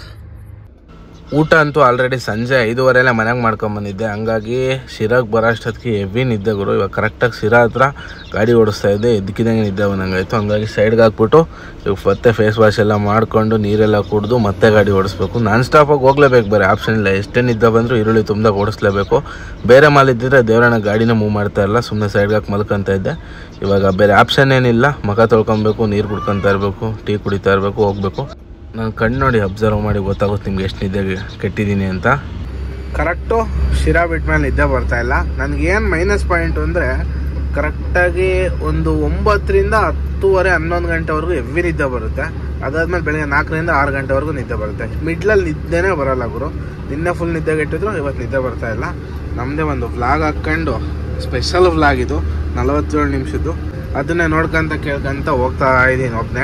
ಊಟ ಅಂತೂ ಆಲ್ರೆಡಿ ಸಂಜೆ ಐದೂವರೆಲ್ಲ ಮನೆಗೆ ಮಾಡ್ಕೊಂಬಂದಿದ್ದೆ ಹಂಗಾಗಿ ಶಿರಾಗೆ ಬರೋ ಅಷ್ಟೊತ್ತಿಗೆ ಹೆವಿ ನಿದ್ದೆ ಗುರು ಇವಾಗ ಕರೆಕ್ಟಾಗಿ ಶಿರಾ ಹತ್ರ ಗಾಡಿ ಓಡಿಸ್ತಾ ಇದ್ದೆ ಎದ್ದಕ್ಕಿದಂಗೆ ನಿದ್ದೆ ಬಂದಂಗಾಯ್ತು ಹಂಗಾಗಿ ಸೈಡ್ಗೆ ಹಾಕ್ಬಿಟ್ಟು ಇವಾಗ ಮತ್ತೆ ಫೇಸ್ ವಾಶ್ ಎಲ್ಲ ಮಾಡಿಕೊಂಡು ನೀರೆಲ್ಲ ಕುಡಿದು ಮತ್ತೆ ಗಾಡಿ ಓಡಿಸ್ಬೇಕು ನಾನ್ ಸ್ಟಾಪಾಗಿ ಹೋಗ್ಲೇಬೇಕು ಬೇರೆ ಆಪ್ಷನ್ ಇಲ್ಲ ಎಷ್ಟೇ ನಿದ್ದೆ ಬಂದರೂ ಈರುಳ್ಳಿ ತುಂಬ್ದಾಗ ಓಡಿಸ್ಲೇಬೇಕು ಬೇರೆ ಮಾಲ್ ಇದ್ದಿದ್ರೆ ದೇವರಣ್ಣ ಗಾಡಿನ ಮೂವ್ ಮಾಡ್ತಾ ಇರಲ್ಲ ಸುಮ್ಮನೆ ಸೈಡ್ಗೆ ಹಾಕಿ ಮಲ್ಕೊಂತ ಇದ್ದೆ ಇವಾಗ ಬೇರೆ ಆಪ್ಷನ್ ಏನಿಲ್ಲ ಮುಖ ತೊಳ್ಕೊಬೇಕು ನೀರು ಕುಡ್ಕೊತಾ ಇರಬೇಕು ಟೀ ಕುಡಿತಾ ಇರಬೇಕು ಹೋಗಬೇಕು ನಾನು ಕಣ್ಣು ನೋಡಿ ಅಬ್ಸರ್ವ್ ಮಾಡಿ ಗೊತ್ತಾಗುತ್ತೆ ನಿಮ್ಗೆ ಎಷ್ಟು ನಿದ್ದೆ ಕೆಟ್ಟಿದ್ದೀನಿ ಅಂತ ಕರೆಕ್ಟು ಶಿರಾ ಬಿಟ್ಟ ಮೇಲೆ ನಿದ್ದೆ ಬರ್ತಾ ಇಲ್ಲ ನನಗೇನು ಮೈನಸ್ ಪಾಯಿಂಟ್ ಅಂದರೆ ಕರೆಕ್ಟಾಗಿ ಒಂದು ಒಂಬತ್ತರಿಂದ ಹತ್ತುವರೆ ಹನ್ನೊಂದು ಗಂಟೆವರೆಗೂ ಎವ್ವಿ ನಿದ್ದೆ ಬರುತ್ತೆ ಅದಾದ್ಮೇಲೆ ಬೆಳಗ್ಗೆ ನಾಲ್ಕರಿಂದ ಆರು ಗಂಟೆವರೆಗೂ ನಿದ್ದೆ ಬರುತ್ತೆ ಮಿಡ್ಲಲ್ಲಿ ನಿದ್ದೆನೇ ಬರಲ್ಲ ಗುರು ನಿನ್ನೆ ಫುಲ್ ನಿದ್ದೆ ಕೆಟ್ಟಿದ್ರು ಇವತ್ತು ನಿದ್ದೆ ಬರ್ತಾ ಇಲ್ಲ ನಮ್ಮದೇ ಒಂದು ವ್ಲಾಗ್ ಹಾಕ್ಕೊಂಡು ಸ್ಪೆಷಲ್ ವ್ಲಾಗ್ ಇದು ನಲವತ್ತೇಳು ನಿಮಿಷದ್ದು ಅದನ್ನೇ ನೋಡ್ಕೊಂತ ಕೇಳ್ಕೊಂತ ಹೋಗ್ತಾ ಇದ್ದೀನಿ ಒಬ್ಬನೇ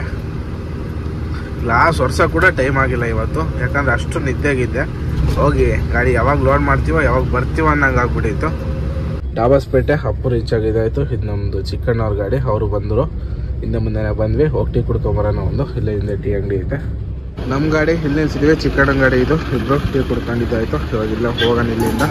ಗ್ಲಾಸ್ ವರ್ಷ ಕೂಡ ಟೈಮ್ ಆಗಿಲ್ಲ ಇವತ್ತು ಯಾಕಂದ್ರೆ ಅಷ್ಟು ನಿದ್ದೆಗಿದ್ದೆ ಹೋಗಿ ಗಾಡಿ ಯಾವಾಗ ಲೋಡ್ ಮಾಡ್ತೀವೋ ಯಾವಾಗ ಬರ್ತೀವೋ ಅನ್ನಂಗೆ ಆಗ್ಬಿಟ್ಟಿತ್ತು ಡಾಬಾಸ್ಪೇಟೆ ಅಪ್ಪು ರೀಚ್ ಆಗಿದ್ದಾಯ್ತು ಇದು ನಮ್ಮದು ಚಿಕ್ಕಣ್ಣವ್ರ ಗಾಡಿ ಅವರು ಬಂದರು ಹಿಂದೆ ಮುಂದೆನೆ ಬಂದ್ವಿ ಹೋಗಿ ಟೀ ಕುಡ್ಕೊಂಬರೋಣ ಒಂದು ಇಲ್ಲೇ ಹಿಂದೆ ಟೀ ಅಂಗಡಿ ಐತೆ ನಮ್ಮ ಗಾಡಿ ಇಲ್ಲಿ ನಿಲ್ಸಿದ್ವಿ ಚಿಕ್ಕಣ್ಣನ ಗಾಡಿ ಇದು ಇಬ್ರು ಟೀ ಕುಡ್ಕೊಂಡಿದ್ದಾಯ್ತು ಇವಾಗ ಇಲ್ಲ ಹೋಗೋಣ ಇಲ್ಲಿಂದ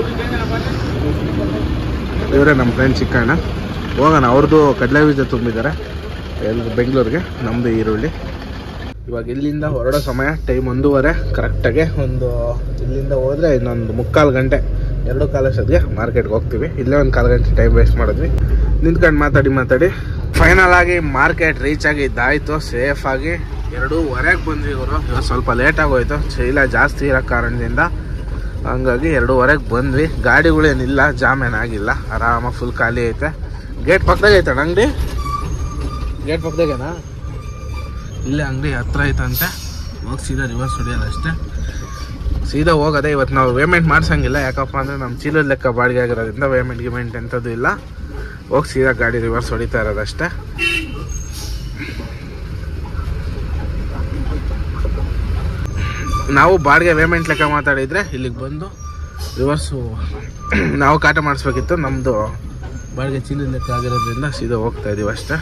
ಇವರೇ ನಮ್ಮ ಫ್ರೆಂಡ್ ಚಿಕ್ಕಣ್ಣ ಹೋಗೋಣ ಅವ್ರದ್ದು ಕಡಲೆ ಬೀಜ ತುಂಬಿದ್ದಾರೆ ಎಲ್ಲಿ ಬೆಂಗಳೂರಿಗೆ ನಮ್ಮದು ಈರುಳ್ಳಿ ಇವಾಗ ಇಲ್ಲಿಂದ ಹೊರಡೋ ಸಮಯ ಟೈಮ್ ಒಂದೂವರೆ ಕರೆಕ್ಟಾಗೆ ಒಂದು ಇಲ್ಲಿಂದ ಹೋದರೆ ಇನ್ನೊಂದು ಮುಕ್ಕಾಲು ಗಂಟೆ ಎರಡು ಕಾಲ ಅಷ್ಟೊತ್ತಿಗೆ ಮಾರ್ಕೆಟ್ಗೆ ಹೋಗ್ತೀವಿ ಇಲ್ಲೇ ಒಂದು ಕಾಲು ಗಂಟೆ ಟೈಮ್ ವೇಸ್ಟ್ ಮಾಡಿದ್ವಿ ನಿಂತ್ಕೊಂಡು ಮಾತಾಡಿ ಮಾತಾಡಿ ಫೈನಲ್ ಆಗಿ ಮಾರ್ಕೆಟ್ ರೀಚ್ ಆಗಿದ್ದಾಯ್ತು ಸೇಫ್ ಆಗಿ ಎರಡೂವರೆಗೆ ಬಂದ್ವಿ ಇವರು ಇವತ್ತು ಸ್ವಲ್ಪ ಲೇಟ್ ಆಗೋಯ್ತು ಚೈಲ ಜಾಸ್ತಿ ಇರೋ ಕಾರಣದಿಂದ ಹಂಗಾಗಿ ಎರಡೂವರೆಗೆ ಬಂದ್ವಿ ಗಾಡಿಗಳೇನಿಲ್ಲ ಜಾಮ್ ಏನಾಗಿಲ್ಲ ಆರಾಮಾಗಿ ಫುಲ್ ಖಾಲಿ ಐತೆ ಗೇಟ್ ಪಕ್ಕದಾಗ ಐತಣ್ಣ ಅಂಗಡಿ ಗೇಟ್ ಪಕ್ಕದಾಗೇನಾ ಇಲ್ಲೇ ಅಂಗಡಿ ಹತ್ರ ಐತಂತೆ ಹೋಗಿ ಸೀದಾ ರಿವರ್ಸ್ ಹೊಡಿಯೋದು ಅಷ್ಟೇ ಸೀದಾ ಹೋಗೋದೆ ಇವತ್ತು ನಾವು ಪೇಮೆಂಟ್ ಮಾಡ್ಸಂಗಿಲ್ಲ ಯಾಕಪ್ಪ ಅಂದರೆ ನಮ್ಮ ಚೀಲದ ಲೆಕ್ಕ ಬಾಡಿಗೆ ಆಗಿರೋದ್ರಿಂದ ಪೇಮೆಂಟ್ ಗಿಮೆಂಟ್ ಎಂಥದ್ದು ಇಲ್ಲ ಹೋಗಿ ಸೀದಾ ಗಾಡಿ ರಿವರ್ಸ್ ಹೊಡಿತಾ ಇರೋದಷ್ಟೇ ನಾವು ಬಾಡಿಗೆ ಪೇಮೆಂಟ್ ಲೆಕ್ಕ ಮಾತಾಡಿದರೆ ಇಲ್ಲಿಗೆ ಬಂದು ರಿವರ್ಸು ನಾವು ಕಾಟ ಮಾಡಿಸ್ಬೇಕಿತ್ತು ನಮ್ಮದು ಬಾಡಿಗೆ ಚೀಲದ ಲೆಕ್ಕ ಆಗಿರೋದ್ರಿಂದ ಸೀದಾ ಹೋಗ್ತಾ ಇದೀವಿ ಅಷ್ಟೇ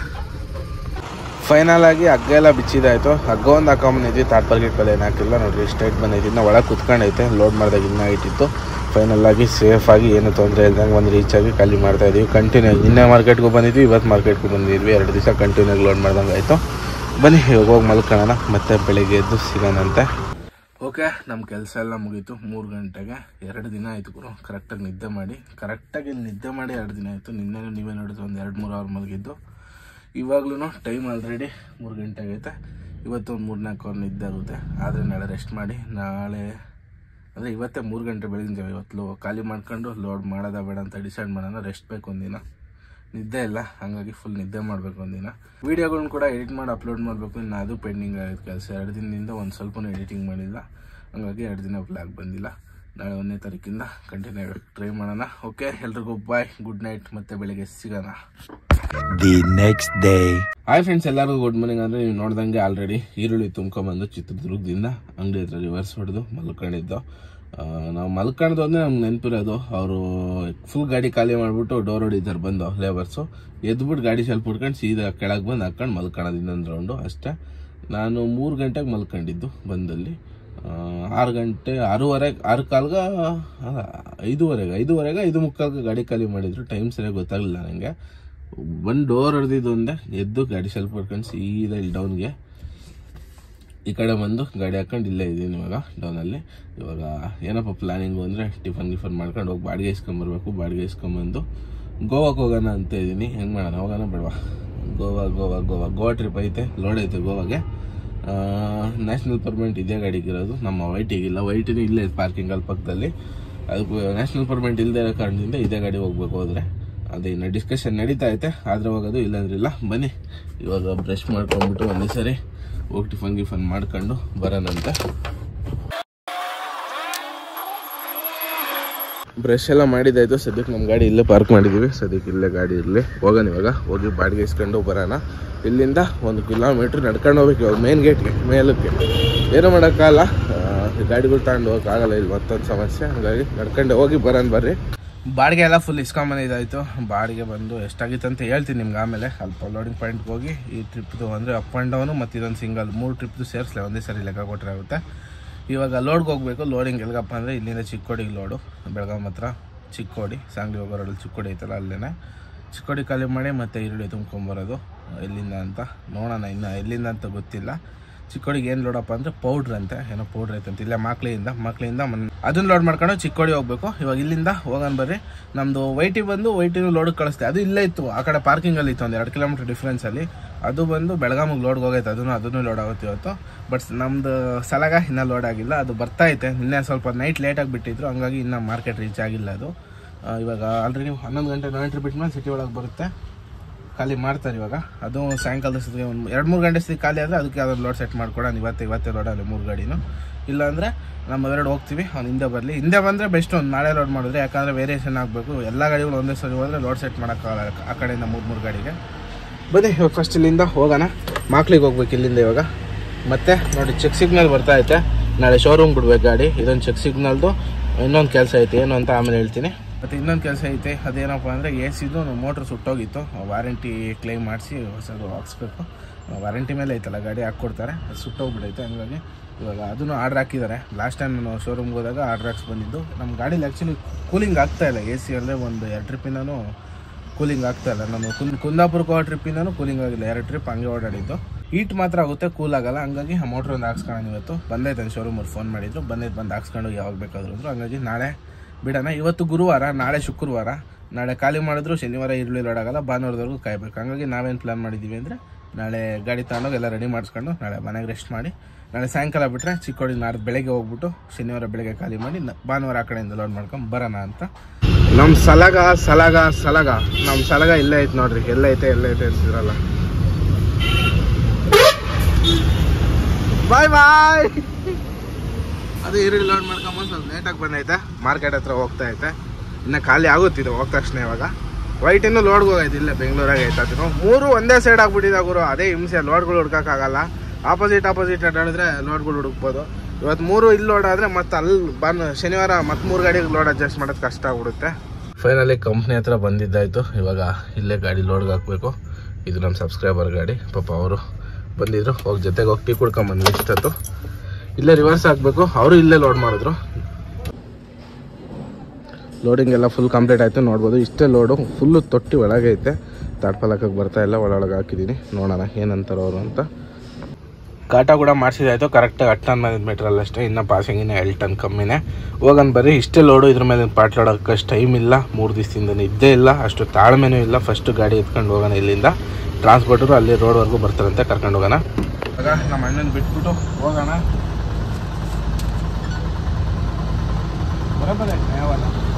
ಫೈನಲ್ ಆಗಿ ಹಗ್ಗ ಎಲ್ಲ ಬಿಚ್ಚಿದಾಯ್ತು ಹಗ್ಗ ಒಂದು ಹಾಕೊಂಬಂದಿದ್ವಿ ತಾಟ್ಪರ್ ಗಿಟ್ಪಲ್ ಏನು ಹಾಕಿಲ್ಲ ನೋಡ್ರಿ ಸ್ಟ್ರೈಟ್ ಬಂದೈತಿ ಇನ್ನು ಒಳಗೆ ಕುತ್ಕೊಂಡೈತೆ ಲೋಡ್ ಮಾಡಿದಾಗ ಇನ್ನೂ ಇಟ್ಟಿತ್ತು ಫೈನಲ್ ಆಗಿ ಸೇಫ್ ಆಗಿ ಏನು ತೊಂದರೆ ಇಲ್ದಂಗೆ ಒಂದು ರೀಚ್ ಆಗಿ ಖಾಲಿ ಮಾಡ್ತಾ ಇದೀವಿ ಕಂಟಿನ್ಯೂ ನಿನ್ನೆ ಮಾರ್ಕೆಟ್ಗೂ ಬಂದಿದ್ವಿ ಇವತ್ತು ಮಾರ್ಕೆಟ್ಗೂ ಬಂದಿದ್ವಿ ಎರಡು ದಿವಸ ಕಂಟಿನ್ಯೂ ಲೋಡ್ ಮಾಡ್ದಂಗೆ ಆಯಿತು ಬನ್ನಿ ಇವಾಗ ಹೋಗಿ ಮಲ್ಕೊಳ್ಳೋಣ ಮತ್ತೆ ಬೆಳಿಗ್ಗೆ ಎದ್ದು ಸಿಗೋಣಂತೆ ಓಕೆ ನಮ್ಮ ಕೆಲಸ ಎಲ್ಲ ಮುಗೀತು ಮೂರು ಗಂಟೆಗೆ ಎರಡು ದಿನ ಆಯಿತು ಗುರು ಕರೆಕ್ಟಾಗಿ ನಿದ್ದೆ ಮಾಡಿ ಕರೆಕ್ಟಾಗಿ ಇಲ್ಲಿ ನಿದ್ದೆ ಮಾಡಿ ಎರಡು ದಿನ ಆಯಿತು ನಿನ್ನೆನೂ ನೀವೇ ನೋಡಿದ್ರು ಒಂದು ಎರಡು ಮೂರು ಅವರ್ ಮಲಗಿದ್ದು ಇವಾಗ್ಲೂ ಟೈಮ್ ಆಲ್ರೆಡಿ ಮೂರು ಗಂಟೆ ಆಗೈತೆ ಇವತ್ತು ಒಂದು ಮೂರು ನಾಲ್ಕು ಅವರ್ ನಿದ್ದೆ ಆಗುತ್ತೆ ಆದರೆ ನಾಳೆ ರೆಸ್ಟ್ ಮಾಡಿ ನಾಳೆ ಅಂದರೆ ಇವತ್ತೇ ಮೂರು ಗಂಟೆ ಬೆಳಗಿನ ಜಾವ ಇವತ್ತು ಲೋ ಖಾಲಿ ಮಾಡ್ಕೊಂಡು ಲೋಡ್ ಮಾಡೋದ ಬೇಡ ಅಂತ ಡಿಸೈಡ್ ಮಾಡೋಣ ರೆಸ್ಟ್ ಬೇಕು ಒಂದಿನ ನಿದ್ದೆ ಇಲ್ಲ ಹಾಗಾಗಿ ಫುಲ್ ನಿದ್ದೆ ಮಾಡಬೇಕು ಒಂದಿನ ವೀಡಿಯೋಗಳನ್ನ ಕೂಡ ಎಡಿಟ್ ಮಾಡಿ ಅಪ್ಲೋಡ್ ಮಾಡಬೇಕು ಇನ್ನು ಅದು ಪೆಂಡಿಂಗ್ ಆಗಿತ್ತು ಕೆಲಸ ಎರಡು ದಿನದಿಂದ ಒಂದು ಸ್ವಲ್ಪನೂ ಎಡಿಟಿಂಗ್ ಮಾಡಿಲ್ಲ ಹಾಗಾಗಿ ಎರಡು ದಿನ ಬ್ಲಾಗ್ ಬಂದಿಲ್ಲ ನಾಳೆ ಒಂದನೇ ತಾರೀಕಿಂದ ಕಂಟಿನ್ಯೂ ಟ್ರೈ ಮಾಡೋಣ ಓಕೆ ಎಲ್ರಿಗೂ ಬಾಯ್ ಗುಡ್ ನೈಟ್ ಮತ್ತೆ ಬೆಳಿಗ್ಗೆ ಸಿಗೋಣ The next day. Hi friends ಎಲ್ಲರಿಗೂ ಗುಡ್ ಮಾರ್ನಿಂಗ್ ಅಂದರೆ ನೀವು ನೋಡ್ದಂಗೆ ಆಲ್ರೆಡಿ ಈರುಳ್ಳಿ ತುಂಬ್ಕೊಂಬಂದು ಚಿತ್ರದುರ್ಗದಿಂದ ಅಂಗಡಿ ಹತ್ರ ರಿವರ್ಸ್ ಹೊಡೆದು ಮಲ್ಕೊಂಡಿದ್ದು ಆ, ನಾವು ಮಲ್ಕೊಂಡ್ದು ಅಂದರೆ ನಮ್ಗೆ ನೆನಪಿರೋದು ಅವರು ಫುಲ್ ಗಾಡಿ ಖಾಲಿ ಮಾಡಿಬಿಟ್ಟು ಡೋರ್ ಹೊಡಿತಾರೆ ಬಂದು ಲೇಬರ್ಸು ಎದ್ಬಿಟ್ಟು ಗಾಡಿ ಸ್ವಲ್ಪ ಹುಡ್ಕೊಂಡು ಸೀದಾ ಕೆಳಗೆ ಬಂದು ಹಾಕೊಂಡು ಮಲ್ಕೊಳ್ಳೋದು ಇನ್ನೊಂದು ರೌಂಡು ಅಷ್ಟೇ ನಾನು ಮೂರು ಗಂಟೆಗೆ ಮಲ್ಕೊಂಡಿದ್ದು ಬಂದಲ್ಲಿ ಆ, ಆರು ಗಂಟೆ ಆರೂವರೆಗೆ ಆರು ಕಾಲ್ಗ ಅಲ್ಲ, ಐದೂವರೆಗೆ ಐದೂವರೆಗೆ ಐದು ಮುಕ್ಕಾಲ್ಗೆ ಗಾಡಿ ಖಾಲಿ ಮಾಡಿದ್ರು ಟೈಮ್ ಸರಿಯಾಗಿ ಗೊತ್ತಾಗಲಿಲ್ಲ ನನಗೆ ಒಂದು ಡೋರ್ ಹೊಡೆದಿದ್ದು ಒಂದೇ ಎದ್ದು ಗಾಡಿ ಸ್ವಲ್ಪ ಹೊಡ್ಕೊಂಡು ಸೀದಾ ಇಲ್ಲಿ ಡೌನ್ಗೆ ಈ ಕಡೆ ಬಂದು ಗಾಡಿ ಹಾಕೊಂಡು ಇಲ್ಲೇ ಇದ್ದೀನಿ ಇವಾಗ ಡೌನಲ್ಲಿ ಇವಾಗ ಏನಪ್ಪ ಪ್ಲಾನಿಂಗು ಅಂದರೆ ಟಿಫನ್ ಗಿಫನ್ ಮಾಡ್ಕೊಂಡು ಹೋಗಿ ಬಾಡಿಗೆ ಇಸ್ಕೊಂಬರ್ಬೇಕು ಬಾಡಿಗೆ ಇಸ್ಕೊಂಬಂದು ಗೋವಾಕ್ಕೆ ಹೋಗೋಣ ಅಂತ ಇದ್ದೀನಿ ಹೆಂಗೆ ಮಾಡೋಣ ಹೋಗೋಣ ಬೇಡವಾ ಗೋವಾ ಗೋವಾ ಗೋವಾ ಗೋವಾ ಟ್ರಿಪ್ ಐತೆ ಲೋಡ್ ಐತೆ ಗೋವಾಗೆ ನ್ಯಾಷನಲ್ ಪರ್ಮೆಂಟ್ ಇದೇ ಗಾಡಿಗೆ ಇರೋದು ನಮ್ಮ ವೈಟಿಗಿಲ್ಲ ವೈಟಿನೂ ಇಲ್ಲೇ ಪಾರ್ಕಿಂಗಲ್ಲಿ ಪಕ್ಕದಲ್ಲಿ ಅದಕ್ಕೆ ನ್ಯಾಷನಲ್ ಪರ್ಮೆಂಟ್ ಇಲ್ಲದೆ ಇರೋ ಕಾರಣದಿಂದ ಇದೇ ಗಾಡಿ ಹೋಗ್ಬೇಕು ಹೋದರೆ ಅದೇ ಇನ್ನು ಡಿಸ್ಕಷನ್ ನಡೀತಾ ಐತೆ ಆದ್ರೆ ಹೋಗೋದು ಇಲ್ಲಾಂದ್ರೆ ಇಲ್ಲ ಬನ್ನಿ ಇವಾಗ ಬ್ರಷ್ ಮಾಡ್ಕೊಂಡ್ಬಿಟ್ಟು ಒಂದೇ ಸರಿ ಹೋಗಿ ಟಿಫನ್ ಗಿಫನ್ ಮಾಡ್ಕೊಂಡು ಬರೋಣಂತೆ ಬ್ರಷ್ ಎಲ್ಲ ಮಾಡಿದ್ದಾಯ್ತು ಸದ್ಯಕ್ಕೆ ನಮ್ಮ ಗಾಡಿ ಇಲ್ಲೇ ಪಾರ್ಕ್ ಮಾಡಿದ್ದೀವಿ ಸದ್ಯಕ್ಕೆ ಇಲ್ಲೇ ಗಾಡಿ ಇರಲಿ ಹೋಗೋಣ ಇವಾಗ ಹೋಗಿ ಬಾಡಿಗೆ ಇಸ್ಕೊಂಡು ಬರೋಣ ಇಲ್ಲಿಂದ ಒಂದು ಕಿಲೋಮೀಟ್ರ್ ನಡ್ಕೊಂಡು ಹೋಗ್ಬೇಕು ಇವಾಗ ಮೇನ್ ಗೇಟ್ಗೆ ಮೇಲಕ್ಕೆ ಏನೂ ಮಾಡೋಕ್ಕಾಗಲ್ಲ ಆ, ಗಾಡಿಗಳು ತಗೊಂಡು ಹೋಗೋಕ್ಕಾಗಲ್ಲ ಇಲ್ಲಿ ಮತ್ತೊಂದು ಸಮಸ್ಯೆ ಹಾಗಾಗಿ ನಡ್ಕೊಂಡು ಹೋಗಿ ಬರೋಣ ಬರ್ರಿ ಬಾಡಿಗೆ ಎಲ್ಲ ಫುಲ್ ಇಸ್ಕೊಂಬಂದಿದ್ದಾಯ್ತು ಬಾಡಿಗೆ ಬಂದು ಎಷ್ಟಾಗಿತ್ತು ಅಂತ ಹೇಳ್ತೀನಿ ನಿಮ್ಗೆ ಆಮೇಲೆ ಅಲ್ಲಿ ಲೋಡಿಂಗ್ ಪಾಯಿಂಟ್ಗೆ ಹೋಗಿ ಈ ಟ್ರಿಪ್ದು ಅಂದರೆ ಅಪ್ ಆ್ಯಂಡ್ ಡೌನು ಮತ್ತು ಇದೊಂದು ಸಿಂಗಲ್ ಮೂರು ಟ್ರಿಪ್ದು ಸೇರಿಸ್ಲೆ ಒಂದೇ ಸರಿ ಲೆಕ್ಕ ಕೊಟ್ಟರೆ ಆಗುತ್ತೆ ಇವಾಗ ಲೋಡ್ಗೆ ಹೋಗಬೇಕು ಲೋಡಿಂಗ್ ಎಲ್ಗಪ್ಪ ಅಂದರೆ ಇಲ್ಲಿಂದ ಚಿಕ್ಕೋಡಿಗೆ ಲೋಡು ಬೆಳಗಾಂ ಹತ್ರ ಚಿಕ್ಕೋಡಿ ಸಾಂಗ್ಲಿ ಹೋಗೋ ರೋಡಲ್ಲಿ ಚಿಕ್ಕೋಡಿ ಐತಲ್ಲ ಅಲ್ಲೇ ಚಿಕ್ಕೋಡಿ ಖಾಲಿ ಮಾಡಿ ಮತ್ತು ಈರುಳ್ಳಿ ತುಂಬ್ಕೊಂಬರೋದು ಎಲ್ಲಿಂದ ಅಂತ ನೋಡೋಣ ಇನ್ನು ಎಲ್ಲಿಂದ ಅಂತ ಗೊತ್ತಿಲ್ಲ ಚಿಕ್ಕೋಡಿಗೆ ಏನು ಲೋಡಪ್ಪ ಅಂದರೆ ಪೌಡ್ರ್ ಅಂತೆ ಏನೋ ಪೌಡ್ರ್ ಐತೆ ಅಂತ ಇಲ್ಲೇ ಮಾಕ್ಳಿಯಿಂದ ಮಾಕ್ಳಿಯಿಂದ ಮನ್ ಅದನ್ನ ಲೋಡ್ ಮಾಡ್ಕೊಂಡು ಚಿಕ್ಕೋಡಿ ಹೋಗ್ಬೇಕು ಇವಾಗ ಇಲ್ಲಿಂದ ಹೋಗೋಣ ಬರ್ರಿ ನಮ್ಮದು ವೈಟಿ ಬಂದು ವೈಟಿನೂ ಲೋಡ್ ಕಳಿಸ್ತೆ ಅದು ಇಲ್ಲೇ ಇತ್ತು ಆ ಕಡೆ ಪಾರ್ಕಿಂಗಲ್ಲಿ ಇತ್ತು ಒಂದು ಎರಡು ಕಿಲೋಮೀಟರ್ ಡಿಫ್ರೆನ್ಸಲ್ಲಿ ಅದು ಬಂದು ಬೆಳಗಾಮಿಗೆ ಲೋಡ್ಗೆ ಹೋಗೈತೆ ಅದನ್ನು ಅದನ್ನು ಲೋಡ್ ಆಗುತ್ತೆ ಇವತ್ತು ಬಟ್ ನಮ್ಮದು ಸಲಗ ಇನ್ನೂ ಲೋಡ್ ಆಗಿಲ್ಲ ಅದು ಬರ್ತಾ ಐತೆ ನಿನ್ನೆ ಸ್ವಲ್ಪ ನೈಟ್ ಲೇಟಾಗಿ ಬಿಟ್ಟಿದ್ರು ಹಂಗಾಗಿ ಇನ್ನೂ ಮಾರ್ಕೆಟ್ ರೀಚ್ ಆಗಿಲ್ಲ ಅದು ಆ, ಇವಾಗ ಆಲ್ರೆಡಿ ಹನ್ನೊಂದು ಗಂಟೆ ನೈಂಟಿ ಬಿಟ್ಟ ಮೇಲೆ ಸಿಟಿ ಒಳಗೆ ಬರುತ್ತೆ ಖಾಲಿ ಮಾಡ್ತಾರೆ ಇವಾಗ ಅದು ಸಾಯಂಕಾಲದ ಸತಿಗೆ ಒಂದು ಎರಡು ಮೂರು ಗಂಟೆ ಸತಿ ಖಾಲಿ ಆದರೆ ಅದಕ್ಕೆ ಯಾವ್ದಾದ್ರು ಲೋಡ್ ಸೆಟ್ ಮಾಡ್ಕೊಡೋಣ ಇವತ್ತು ಇವತ್ತೇ ಲೋಡ್ ಅಲ್ಲಿ ಮೂರು ಗಾಡಿನೂ ಇಲ್ಲಾಂದರೆ ನಮ್ಮ ಎರಡು ಹೋಗ್ತೀವಿ ಅವ್ನು ಹಿಂದೆ ಬರಲಿ ಹಿಂದೆ ಬಂದರೆ ಬೆಸ್ಟ್ ಒಂದು ನಾಳೆ ಲೋಡ್ ಮಾಡಿದ್ರೆ ಯಾಕಂದರೆ ವೇರಿಯೇಷನ್ ಆಗಬೇಕು ಎಲ್ಲ ಗಾಡಿಗಳು ಒಂದೇ ಸರಿ ಹೋದರೆ ಲೋಡ್ ಸೆಟ್ ಮಾಡೋಕ್ಕಾಗಲ್ಲ ಆ ಕಡೆಯಿಂದ ಮೂರು ಮೂರು ಗಾಡಿಗೆ ಬನ್ನಿ ಇವಾಗ ಫಸ್ಟ್ ಇಲ್ಲಿಂದ ಹೋಗೋಣ ಮಾಕ್ಲಿಗೆ ಹೋಗ್ಬೇಕು ಇಲ್ಲಿಂದ ಇವಾಗ ಮತ್ತೆ ನೋಡಿ ಚೆಕ್ ಸಿಗ್ನಲ್ ಬರ್ತಾ ಐತೆ ನಾಳೆ ಶೋರೂಮ್ ಬಿಡ್ಬೇಕು ಗಾಡಿ ಇದೊಂದು ಚೆಕ್ ಸಿಗ್ನಲ್ದು ಇನ್ನೊಂದು ಕೆಲಸ ಐತೆ ಏನು ಅಂತ ಆಮೇಲೆ ಹೇಳ್ತೀನಿ ಮತ್ತು ಇನ್ನೊಂದು ಕೆಲಸ ಐತೆ ಅದೇನಪ್ಪ ಅಂದರೆ ಎ ಸಿದು ಮೋಟ್ರ್ ಸುಟ್ಟೋಗಿತ್ತು ವಾರಂಟಿ ಕ್ಲೈಮ್ ಮಾಡಿಸಿ ಹೊಸದು ಹಾಕ್ಸ್ಬೇಕು ವಾರಂಟಿ ಮೇಲೆ ಐತಲ್ಲ ಗಾಡಿ ಹಾಕ್ಕೊಡ್ತಾರೆ ಅದು ಸುಟ್ಟೋಗ್ಬಿಟ್ಟೈತೆ ಹಂಗಾಗಿ ಇವಾಗ ಅದನ್ನು ಆರ್ಡ್ರ್ ಹಾಕಿದ್ದಾರೆ ಲಾಸ್ಟ್ ಟೈಮ್ ನಾನು ಶೋರೂಮ್ಗೆ ಹೋದಾಗ ಆರ್ಡ್ರ್ ಹಾಕ್ಸ್ ಬಂದಿದ್ದು ನಮ್ಮ ಗಾಡೀಲಿ ಆ್ಯಕ್ಚುಲಿ ಕೂಲಿಂಗ್ ಆಗ್ತಾ ಇಲ್ಲ ಎ ಸಿ ಅಂದರೆ ಒಂದು ಎರಡು ಟ್ರಿಪ್ಪಿಂದನೂ ಕೂಲಿಂಗ್ ಆಗ್ತಾ ಇಲ್ಲ ನಾನು ಕುಂದ್ ಕುಂದಾಪುರಕ್ಕೆ ಹೋಗೋ ಟ್ರಿಪ್ಪಿಂದನೂ ಕೂಲಿಂಗ್ ಆಗಿಲ್ಲ ಎರಡು ಟ್ರಿಪ್ ಹಂಗೆ ಓಡಾಡಿದ್ದು ಹೀಟ್ ಮಾತ್ರ ಆಗುತ್ತೆ ಕೂಲ್ ಆಗಲ್ಲ ಹಂಗಾಗಿ ಆ ಮೋಟ್ರ್ ಒಂದು ಹಾಕ್ಸ್ಕೊಳ್ಳೋಣ ಇವತ್ತು ಬಂದೈತೆ ಶೋರೂಮ್ ಅವ್ರು ಫೋನ್ ಮಾಡಿದ್ರು ಬಂದೈತೆ ಬಂದು ಹಾಕ್ಸ್ಕೊಂಡು ಯಾವಾಗ ಬೇಕಾದ್ರು ಅಂದರು ಹಂಗಾಗಿ ನಾಳೆ ಬಿಡೋಣ ಇವತ್ತು ಗುರುವಾರ ನಾಳೆ ಶುಕ್ರವಾರ ನಾಳೆ ಖಾಲಿ ಮಾಡಿದ್ರು ಶನಿವಾರ ಈರುಳ್ಳಿ ಲೋಡ್ ಆಗಲ್ಲ ಭಾನುವಾರದವರೆಗೂ ಕಾಯ್ಬೇಕು ಹಂಗಾಗಿ ನಾವೇನು ಪ್ಲಾನ್ ಮಾಡಿದ್ದೀವಿ ಅಂದರೆ ನಾಳೆ ಗಾಡಿ ತಗೊಂಡೋಗಿ ಎಲ್ಲ ರೆಡಿ ಮಾಡಿಸ್ಕೊಂಡು ನಾಳೆ ಮನೆಗೆ ರೆಸ್ಟ್ ಮಾಡಿ ನಾಳೆ ಸಾಯಂಕಾಲ ಬಿಟ್ಟರೆ ಚಿಕ್ಕೋಡಿ ನಾಡ್ದು ಬೆಳಗ್ಗೆ ಹೋಗ್ಬಿಟ್ಟು ಶನಿವಾರ ಬೆಳಗ್ಗೆ ಖಾಲಿ ಮಾಡಿ ನ- ಭಾನುವಾರ ಆ ಕಡೆಯಿಂದ ಲೋಡ್ ಮಾಡ್ಕೊಂಡು ಬರೋಣ ಅಂತ ನಮ್ಮ ಸಲಗ ಸಲಗ ಸಲಗ ನಮ್ಮ ಸಲಗ ಇಲ್ಲೇ ಐತೆ ನೋಡ್ರಿ ಎಲ್ಲೈತೆ ಎಲ್ಲೈತೆ ಅಂತಿದ್ರಲ್ಲ ಬಾಯ್ ಬಾಯ್ ಅದು ಈರುಳ್ಳಿ ಲೋಡ್ ಮಾಡ್ಕೊಂಬಂದು ಸ್ವಲ್ಪ ಲೇಟಾಗಿ ಬಂದೈತೆ ಮಾರ್ಕೆಟ್ ಹತ್ರ ಹೋಗ್ತಾ ಐತೆ ಇನ್ನು ಖಾಲಿ ಆಗುತ್ತಿದೆ ಹೋದ ತಕ್ಷಣ ಇವಾಗ ವೈಟ್ ಇನ್ನು ಲೋಡ್ಗೆ ಹೋಗೈತೆ ಇಲ್ಲೇ ಬೆಂಗಳೂರಾಗ ಐತೆ ಮೂರು ಒಂದೇ ಸೈಡ್ ಆಗ್ಬಿಟ್ಟಿದೆ ಗುರು ಅದೇ ಹಿಂಸೆ ಲೋಡ್ಗಳು ಹುಡ್ಕೋಕ್ಕಾಗಲ್ಲ ಆಪೋಸಿಟ್ ಆಪೋಸಿಟ್ ಅಡ್ಡಾಡಿದ್ರೆ ಲೋಡ್ಗಳು ಹುಡುಕ್ಬೋದು ಇವತ್ತು ಮೂರು ಇಲ್ಲಿ ಲೋಡ್ ಆದರೆ ಮತ್ತೆ ಅಲ್ಲಿ ಬಂದು ಶನಿವಾರ ಮತ್ತೆ ಮೂರು ಗಾಡಿಗೆ ಲೋಡ್ ಅಡ್ಜಸ್ಟ್ ಮಾಡೋದು ಕಷ್ಟ ಆಗ್ಬಿಡುತ್ತೆ ಫೈನಲಿ ಕಂಪ್ನಿ ಹತ್ರ ಬಂದಿದ್ದಾಯ್ತು ಇವಾಗ ಇಲ್ಲೇ ಗಾಡಿ ಲೋಡ್ಗೆ ಹಾಕಬೇಕು ಇದು ನಮ್ಮ ಸಬ್ಸ್ಕ್ರೈಬರ್ ಗಾಡಿ ಪಾಪ ಅವರು ಬಂದಿದ್ರು ಹೋಗಿ ಜೊತೆಗೆ ಹೋಗಿ ಟೀ ಕುಡ್ಕೊಂಬಂದ್ವಿ ಇಷ್ಟೊತ್ತು ಇಲ್ಲೇ ರಿವರ್ಸ್ ಹಾಕಬೇಕು ಅವರು ಇಲ್ಲೇ ಲೋಡ್ ಮಾಡಿದ್ರು ಲೋಡಿಂಗ್ ಎಲ್ಲ ಫುಲ್ ಕಂಪ್ಲೀಟ್ ಆಯಿತು ನೋಡ್ಬೋದು ಇಷ್ಟೇ ಲೋಡು ಫುಲ್ಲು ತೊಟ್ಟಿ ಒಳಗೆ ಐತೆ ತಾಡ್ಪಲ್ ಹಾಕಕ್ಕೆ ಬರ್ತಾ ಇಲ್ಲ ಒಳೊಳಗೆ ಹಾಕಿದ್ದೀನಿ ನೋಡೋಣ ಏನಂತಾರೆ ಅವರು ಅಂತ ಕಾಟ ಕೂಡ ಮಾಡಿಸಿದಾಯ್ತು ಕರೆಕ್ಟಾಗಿ ಹತ್ತು ಟನ್ ಮೇಲೆ ಮೀಟ್ರಲ್ಲ ಅಷ್ಟೇ ಇನ್ನು ಪಾಸಿಂಗ್ ಇನ್ನು ಎರಡು ಟನ್ ಕಮ್ಮಿನೇ ಹೋಗನ್ ಬರೀ ಇಷ್ಟೇ ಲೋಡು ಇದ್ರ ಮೇಲೆ ಪಾಟ್ ಲೋಡ್ ಹಾಕಷ್ಟು ಟೈಮ್ ಇಲ್ಲ ಮೂರು ದಿವಸದಿಂದ ನಿದ್ದೆ ಇಲ್ಲ ಅಷ್ಟು ತಾಳ್ಮೆನೂ ಇಲ್ಲ ಫಸ್ಟ್ ಗಾಡಿ ಎತ್ಕೊಂಡು ಹೋಗೋಣ ಇಲ್ಲಿಂದ ಟ್ರಾನ್ಸ್ಪೋರ್ಟರು ಅಲ್ಲಿ ರೋಡ್ವರೆಗೂ ಬರ್ತಾರಂತೆ ಕರ್ಕೊಂಡು ಹೋಗೋಣ ಆಗ ನಮ್ಮ ಅಣ್ಣನ ಬಿಟ್ಬಿಟ್ಟು ಹೋಗೋಣ ಬರೋಬ್ಬರ ಯಾವಾಗ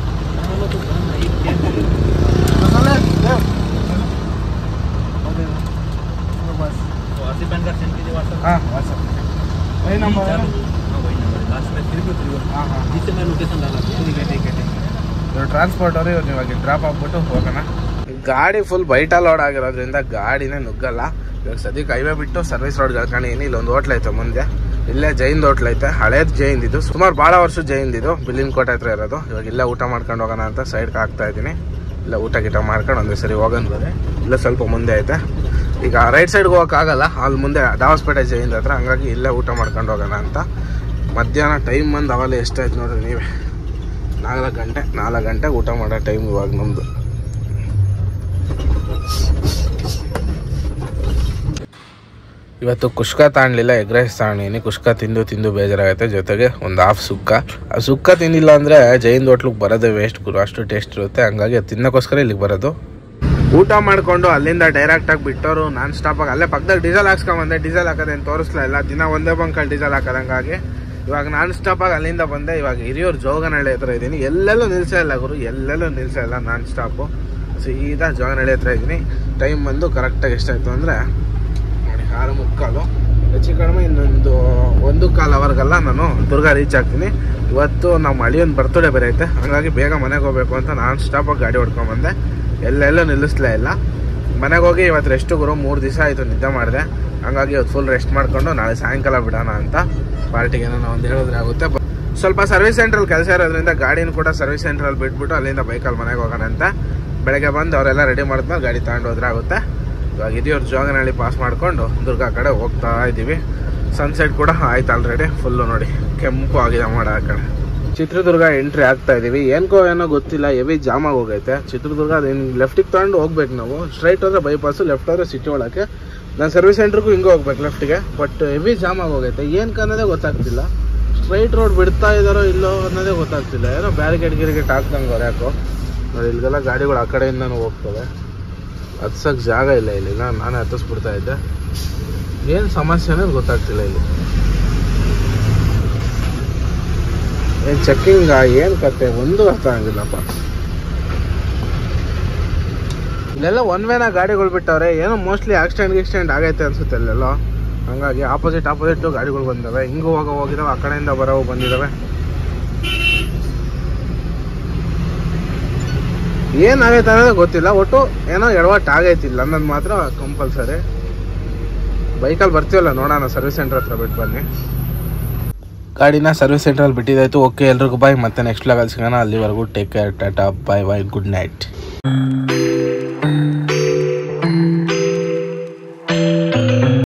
हाँ व्हाट्सएप वही नंबर है ना हाँ हाँ ठीक है ठीक है ठीक है ಇವ್ರು ಟ್ರಾನ್ಸ್ಪೋರ್ಟ್ ಅವರು ಇವ್ರು ಇವಾಗ ಡ್ರಾಪ್ ಆಗ್ಬಿಟ್ಟು ಹೋಗೋಣ ಗಾಡಿ ಫುಲ್ ಬೈಟ ಲೋಡ್ ಆಗಿರೋದ್ರಿಂದ ಗಾಡಿನೇ ನುಗ್ಗಲ್ಲ ಇವಾಗ ಸದ್ಯಕ್ಕೆ ಹೈವೇ ಬಿಟ್ಟು ಸರ್ವಿಸ್ ರೋಡ್ ಕಳ್ಕೊಂಡಿದ್ದೀನಿ ಇಲ್ಲೊಂದು ಹೋಟ್ಲ್ ಐತೆ ಮುಂದೆ ಇಲ್ಲೇ ಜೈನ್ದು ಹೋಟ್ಲ್ ಐತೆ ಹಳೇದು ಜೈನ್ದ್ ಇದು ಸುಮಾರು ಭಾಳ ವರ್ಷ ಜೈನ್ದ್ ಇದು ಬಿಲ್ಲಿನ ಕೋಟೆ ಹತ್ರ ಇರೋದು ಇವಾಗ ಇಲ್ಲೇ ಊಟ ಮಾಡ್ಕೊಂಡು ಹೋಗೋಣ ಅಂತ ಸೈಡ್ಗೆ ಹಾಕ್ತಾ ಇದ್ದೀನಿ ಇಲ್ಲ ಊಟ ಗೀಟ ಮಾಡ್ಕೊಂಡು ಒಂದೇ ಸರಿ ಹೋಗೋಣ ಬರೀ ಇಲ್ಲ ಸ್ವಲ್ಪ ಮುಂದೆ ಐತೆ ಈಗ ರೈಟ್ ಸೈಡ್ಗೆ ಹೋಗೋಕ್ಕಾಗಲ್ಲ ಅಲ್ಲಿ ಮುಂದೆ ದಾವಸ್ಪೇಟೆ ಜೈನ್ ಹತ್ರ ಹಂಗಾಗಿ ಇಲ್ಲೇ ಊಟ ಮಾಡ್ಕೊಂಡು ಹೋಗೋಣ ಅಂತ ಮಧ್ಯಾಹ್ನ ಟೈಮ್ ಬಂದು ಅವೆಲ್ಲ ಎಷ್ಟಾಯ್ತು ನೋಡ್ರಿ ನೀವೇ ನಾಲ್ಕು ಗಂಟೆ ನಾಲ್ಕು ಗಂಟೆಗೆ ಊಟ ಮಾಡೋ ಟೈಮ್ ಇವಾಗ ನಮ್ಮದು ಇವತ್ತು ಕುಷ್ಕ ತಾಣಲಿಲ್ಲ ಎಗ್ ರೈಸ್ ತಗೊಂಡಿನಿ ಕುಷ್ಕ ತಿಂದು ತಿಂದು ಬೇಜಾರಾಗುತ್ತೆ ಜೊತೆಗೆ ಒಂದು ಹಾಫ್ ಸುಕ್ಕ ಆ ಸುಕ್ಕ ತಿಂದಿಲ್ಲ ಅಂದರೆ ಜೈನ್ ಹೋಟ್ಲಿಗೆ ಬರೋದೇ ವೇಸ್ಟ್ ಗುರು ಅಷ್ಟು ಟೇಸ್ಟ್ ಇರುತ್ತೆ ಹಂಗಾಗಿ ಅದು ತಿನ್ನೋಕ್ಕೋಸ್ಕರ ಇಲ್ಲಿಗೆ ಬರೋದು ಊಟ ಮಾಡಿಕೊಂಡು ಅಲ್ಲಿಂದ ಡೈರೆಕ್ಟಾಗಿ ಬಿಟ್ಟವರು ನಾನ್ ಸ್ಟಾಪಾಗಿ ಅಲ್ಲೇ ಪಕ್ಕದಾಗ ಡೀಸೆಲ್ ಹಾಕ್ಸ್ಕೊಂಬಂದೆ ಡೀಸೆಲ್ ಹಾಕೋದೇನು ತೋರಿಸ್ಲಾ ಇಲ್ಲ ದಿನ ಒಂದೇ ಬಂಕಲ್ಲಿ ಡೀಸೆಲ್ ಹಾಕೋದಂಗಾಗಿ ಇವಾಗ ನಾನ್ ಸ್ಟಾಪಾಗಿ ಅಲ್ಲಿಂದ ಬಂದೆ ಇವಾಗ ಹಿರಿಯೂರು ಜೋಗನಹಳ್ಳಿ ಹತ್ರ ಇದ್ದೀನಿ ಎಲ್ಲೆಲ್ಲೂ ನಿಲ್ಸೇ ಇಲ್ಲ ಗುರು ಎಲ್ಲೆಲ್ಲೂ ನಿಲ್ಸೇ ಇಲ್ಲ ನಾನ್ ಸ್ಟಾಪು ಸೀದಾ ಜೋಗನಹಳ್ಳಿ ಹತ್ರ ಇದ್ದೀನಿ ಟೈಮ್ ಬಂದು ಕರೆಕ್ಟಾಗಿ ಎಷ್ಟಾಯ್ತು ಅಂದರೆ ನೋಡಿ ಆರು ಮುಕ್ಕಾಲು ಹೆಚ್ಚು ಕಡಿಮೆ ಇನ್ನೊಂದು ಒಂದು ಕಾಲ್ ಅವರ್ಗೆಲ್ಲ ನಾನು ದುರ್ಗ ರೀಚ್ ಆಗ್ತೀನಿ ಇವತ್ತು ನಮ್ಮ ಅಳಿಯೊಂದು ಬರ್ತಡೇ ಬೇರೆ ಐತೆ ಹಾಗಾಗಿ ಬೇಗ ಮನೆಗೆ ಹೋಗ್ಬೇಕು ಅಂತ ನಾನು ಸ್ಟಾಪಾಗಿ ಗಾಡಿ ಹೊಡ್ಕೊಂಬಂದೆ ಎಲ್ಲೆಲ್ಲೂ ನಿಲ್ಲಿಸ್ಲೇ ಇಲ್ಲ ಮನೆಗೆ ಹೋಗಿ ಇವತ್ತು ರೆಸ್ಟ್ ಗುರು ಮೂರು ದಿವಸ ಆಯಿತು ನಿದ್ದೆ ಮಾಡಿದೆ ಹಂಗಾಗಿ ಇವತ್ತು ಫುಲ್ ರೆಸ್ಟ್ ಮಾಡಿಕೊಂಡು ನಾಳೆ ಸಾಯಂಕಾಲ ಬಿಡೋಣ ಅಂತ ಪಾರ್ಟಿಗೆ ಏನೋ ಒಂದು ಹೇಳಿದ್ರೆ ಆಗುತ್ತೆ ಬ- ಸ್ವಲ್ಪ ಸರ್ವಿಸ್ ಸೆಂಟ್ರಲ್ಲಿ ಕೆಲಸ ಇರೋದ್ರಿಂದ ಗಾಡಿನ ಕೂಡ ಸರ್ವಿಸ್ ಸೆಂಟ್ರಲ್ಲಿ ಬಿಟ್ಬಿಟ್ಟು ಅಲ್ಲಿಂದ ಬೈಕಲ್ಲಿ ಮನೆಗೆ ಹೋಗೋಣ ಅಂತ ಬೆಳಗ್ಗೆ ಬಂದು ಅವರೆಲ್ಲ ರೆಡಿ ಮಾಡಿದ್ಮೇಲೆ ಗಾಡಿ ತಗೊಂಡು ಹೋದ್ರೆ ಆಗುತ್ತೆ ಇವಾಗ ಇದಿಯವ್ರು ಜೋಗನಹಳ್ಳಿ ಪಾಸ್ ಮಾಡಿಕೊಂಡು ದುರ್ಗಾ ಕಡೆ ಹೋಗ್ತಾ ಇದ್ದೀವಿ ಸನ್ಸೆಟ್ ಕೂಡ ಆಯ್ತು ಆಲ್ರೆಡಿ ಫುಲ್ಲು ನೋಡಿ ಕೆಂಪು ಆಗಿದೆ ಮಾಡ ಆ ಕಡೆ ಚಿತ್ರದುರ್ಗ ಎಂಟ್ರಿ ಆಗ್ತಾ ಇದೀವಿ ಏನ್ಕೋ ಏನೋ ಗೊತ್ತಿಲ್ಲ ಹೆವಿ ಜಾಮ್ ಆಗಿ ಹೋಗೈತೆ ಚಿತ್ರದುರ್ಗ ಅದೇನು ಲೆಫ್ಟಿಗೆ ತಗೊಂಡು ಹೋಗ್ಬೇಕು ನಾವು ಸ್ಟ್ರೈಟ್ ಹೋದ್ರೆ ಬೈಪಾಸು ಲೆಫ್ಟ್ ಹೋದ್ರೆ ಸಿಟಿ ಒಳಗೆ ನಾನು ಸರ್ವಿಸ್ ಸೆಂಟ್ರಿಗೂ ಹಿಂಗೆ ಹೋಗ್ಬೇಕು ಲೆಫ್ಟಿಗೆ ಬಟ್ ಹೆವಿ ಜಾಮ್ ಆಗಿ ಹೋಗೈತೆ ಏನಕ್ಕೆ ಅನ್ನೋದೇ ಗೊತ್ತಾಗ್ತಿಲ್ಲ ಸ್ಟ್ರೈಟ್ ರೋಡ್ ಬಿಡ್ತಾ ಇದ್ದಾರೋ ಇಲ್ಲೋ ಅನ್ನೋದೇ ಗೊತ್ತಾಗ್ತಿಲ್ಲ ಏನೋ ಬ್ಯಾರಿಕೇಡ್ ಗಿರಿಗೇಟ್ ಹಾಕ್ದಂಗೆ ಅವ್ರು ಯಾಕೋ ನೋಡಿ ಇಲ್ಲೆಲ್ಲ ಗಾಡಿಗಳು ಆ ಕಡೆಯಿಂದನೂ ಹೋಗ್ತವೆ ಹತ್ಸಕ್ಕೆ ಜಾಗ ಇಲ್ಲ ಇಲ್ಲಿ ನಾನು ನಾನೇ ಹತ್ತಿಸ್ಬಿಡ್ತಾ ಇದ್ದೆ ಏನು ಸಮಸ್ಯೆ ಅನ್ನೋದು ಗೊತ್ತಾಗ್ತಿಲ್ಲ ಇಲ್ಲಿ ಏನು ಚೆಕ್ಕಿಂಗ್ ಏನು ಕತೆ ಒಂದು ಅರ್ಥ ಆಗಿಲ್ಲಪ್ಪ ಇಲ್ಲೆಲ್ಲ ಒನ್ ವೇನ ಗಾಡಿಗಳು ಬಿಟ್ಟವ್ರೆ ಏನೋ ಮೋಸ್ಟ್ಲಿ ಆಕ್ಸಿಡೆಂಟ್ ಗಿಕ್ಸಿಡೆಂಟ್ ಆಗೈತೆ ಅನ್ಸುತ್ತೆ ಅಲ್ಲೆಲ್ಲ ಹಂಗಾಗಿ ಆಪೋಸಿಟ್ ಆಪೋಸಿಟ್ ಗಾಡಿಗಳು ಬಂದವೆ ಹಿಂಗೂ ಹೋಗೋ ಹೋಗಿದಾವೆ ಆ ಕಡೆಯಿಂದ ಬರೋವು ಬಂದಿದ್ದಾವೆ ಏನಾಗೈತೆ ಅನ್ನೋದು ಗೊತ್ತಿಲ್ಲ ಒಟ್ಟು ಏನೋ ಎಡವಟ್ಟು ಆಗೈತಿಲ್ಲ ಅನ್ನೋದು ಮಾತ್ರ ಕಂಪಲ್ಸರಿ ಬೈಕಲ್ಲಿ ಬರ್ತೀವಲ್ಲ ನೋಡೋಣ ಸರ್ವಿಸ್ ಸೆಂಟರ್ ಹತ್ರ ಬಿಟ್ಟು ಬನ್ನಿ ಗಾಡಿನ ಸರ್ವಿಸ್ ಸೆಂಟ್ರಲ್ಲಿ ಬಿಟ್ಟಿದ್ದಾಯ್ತು ಓಕೆ ಎಲ್ರಿಗೂ ಬಾಯ್ ಮತ್ತೆ ನೆಕ್ಸ್ಟ್ ಲೆವೆಲ್ ಸಿಗೋಣ ಅಲ್ಲಿವರೆಗೂ take care tata bye bye good night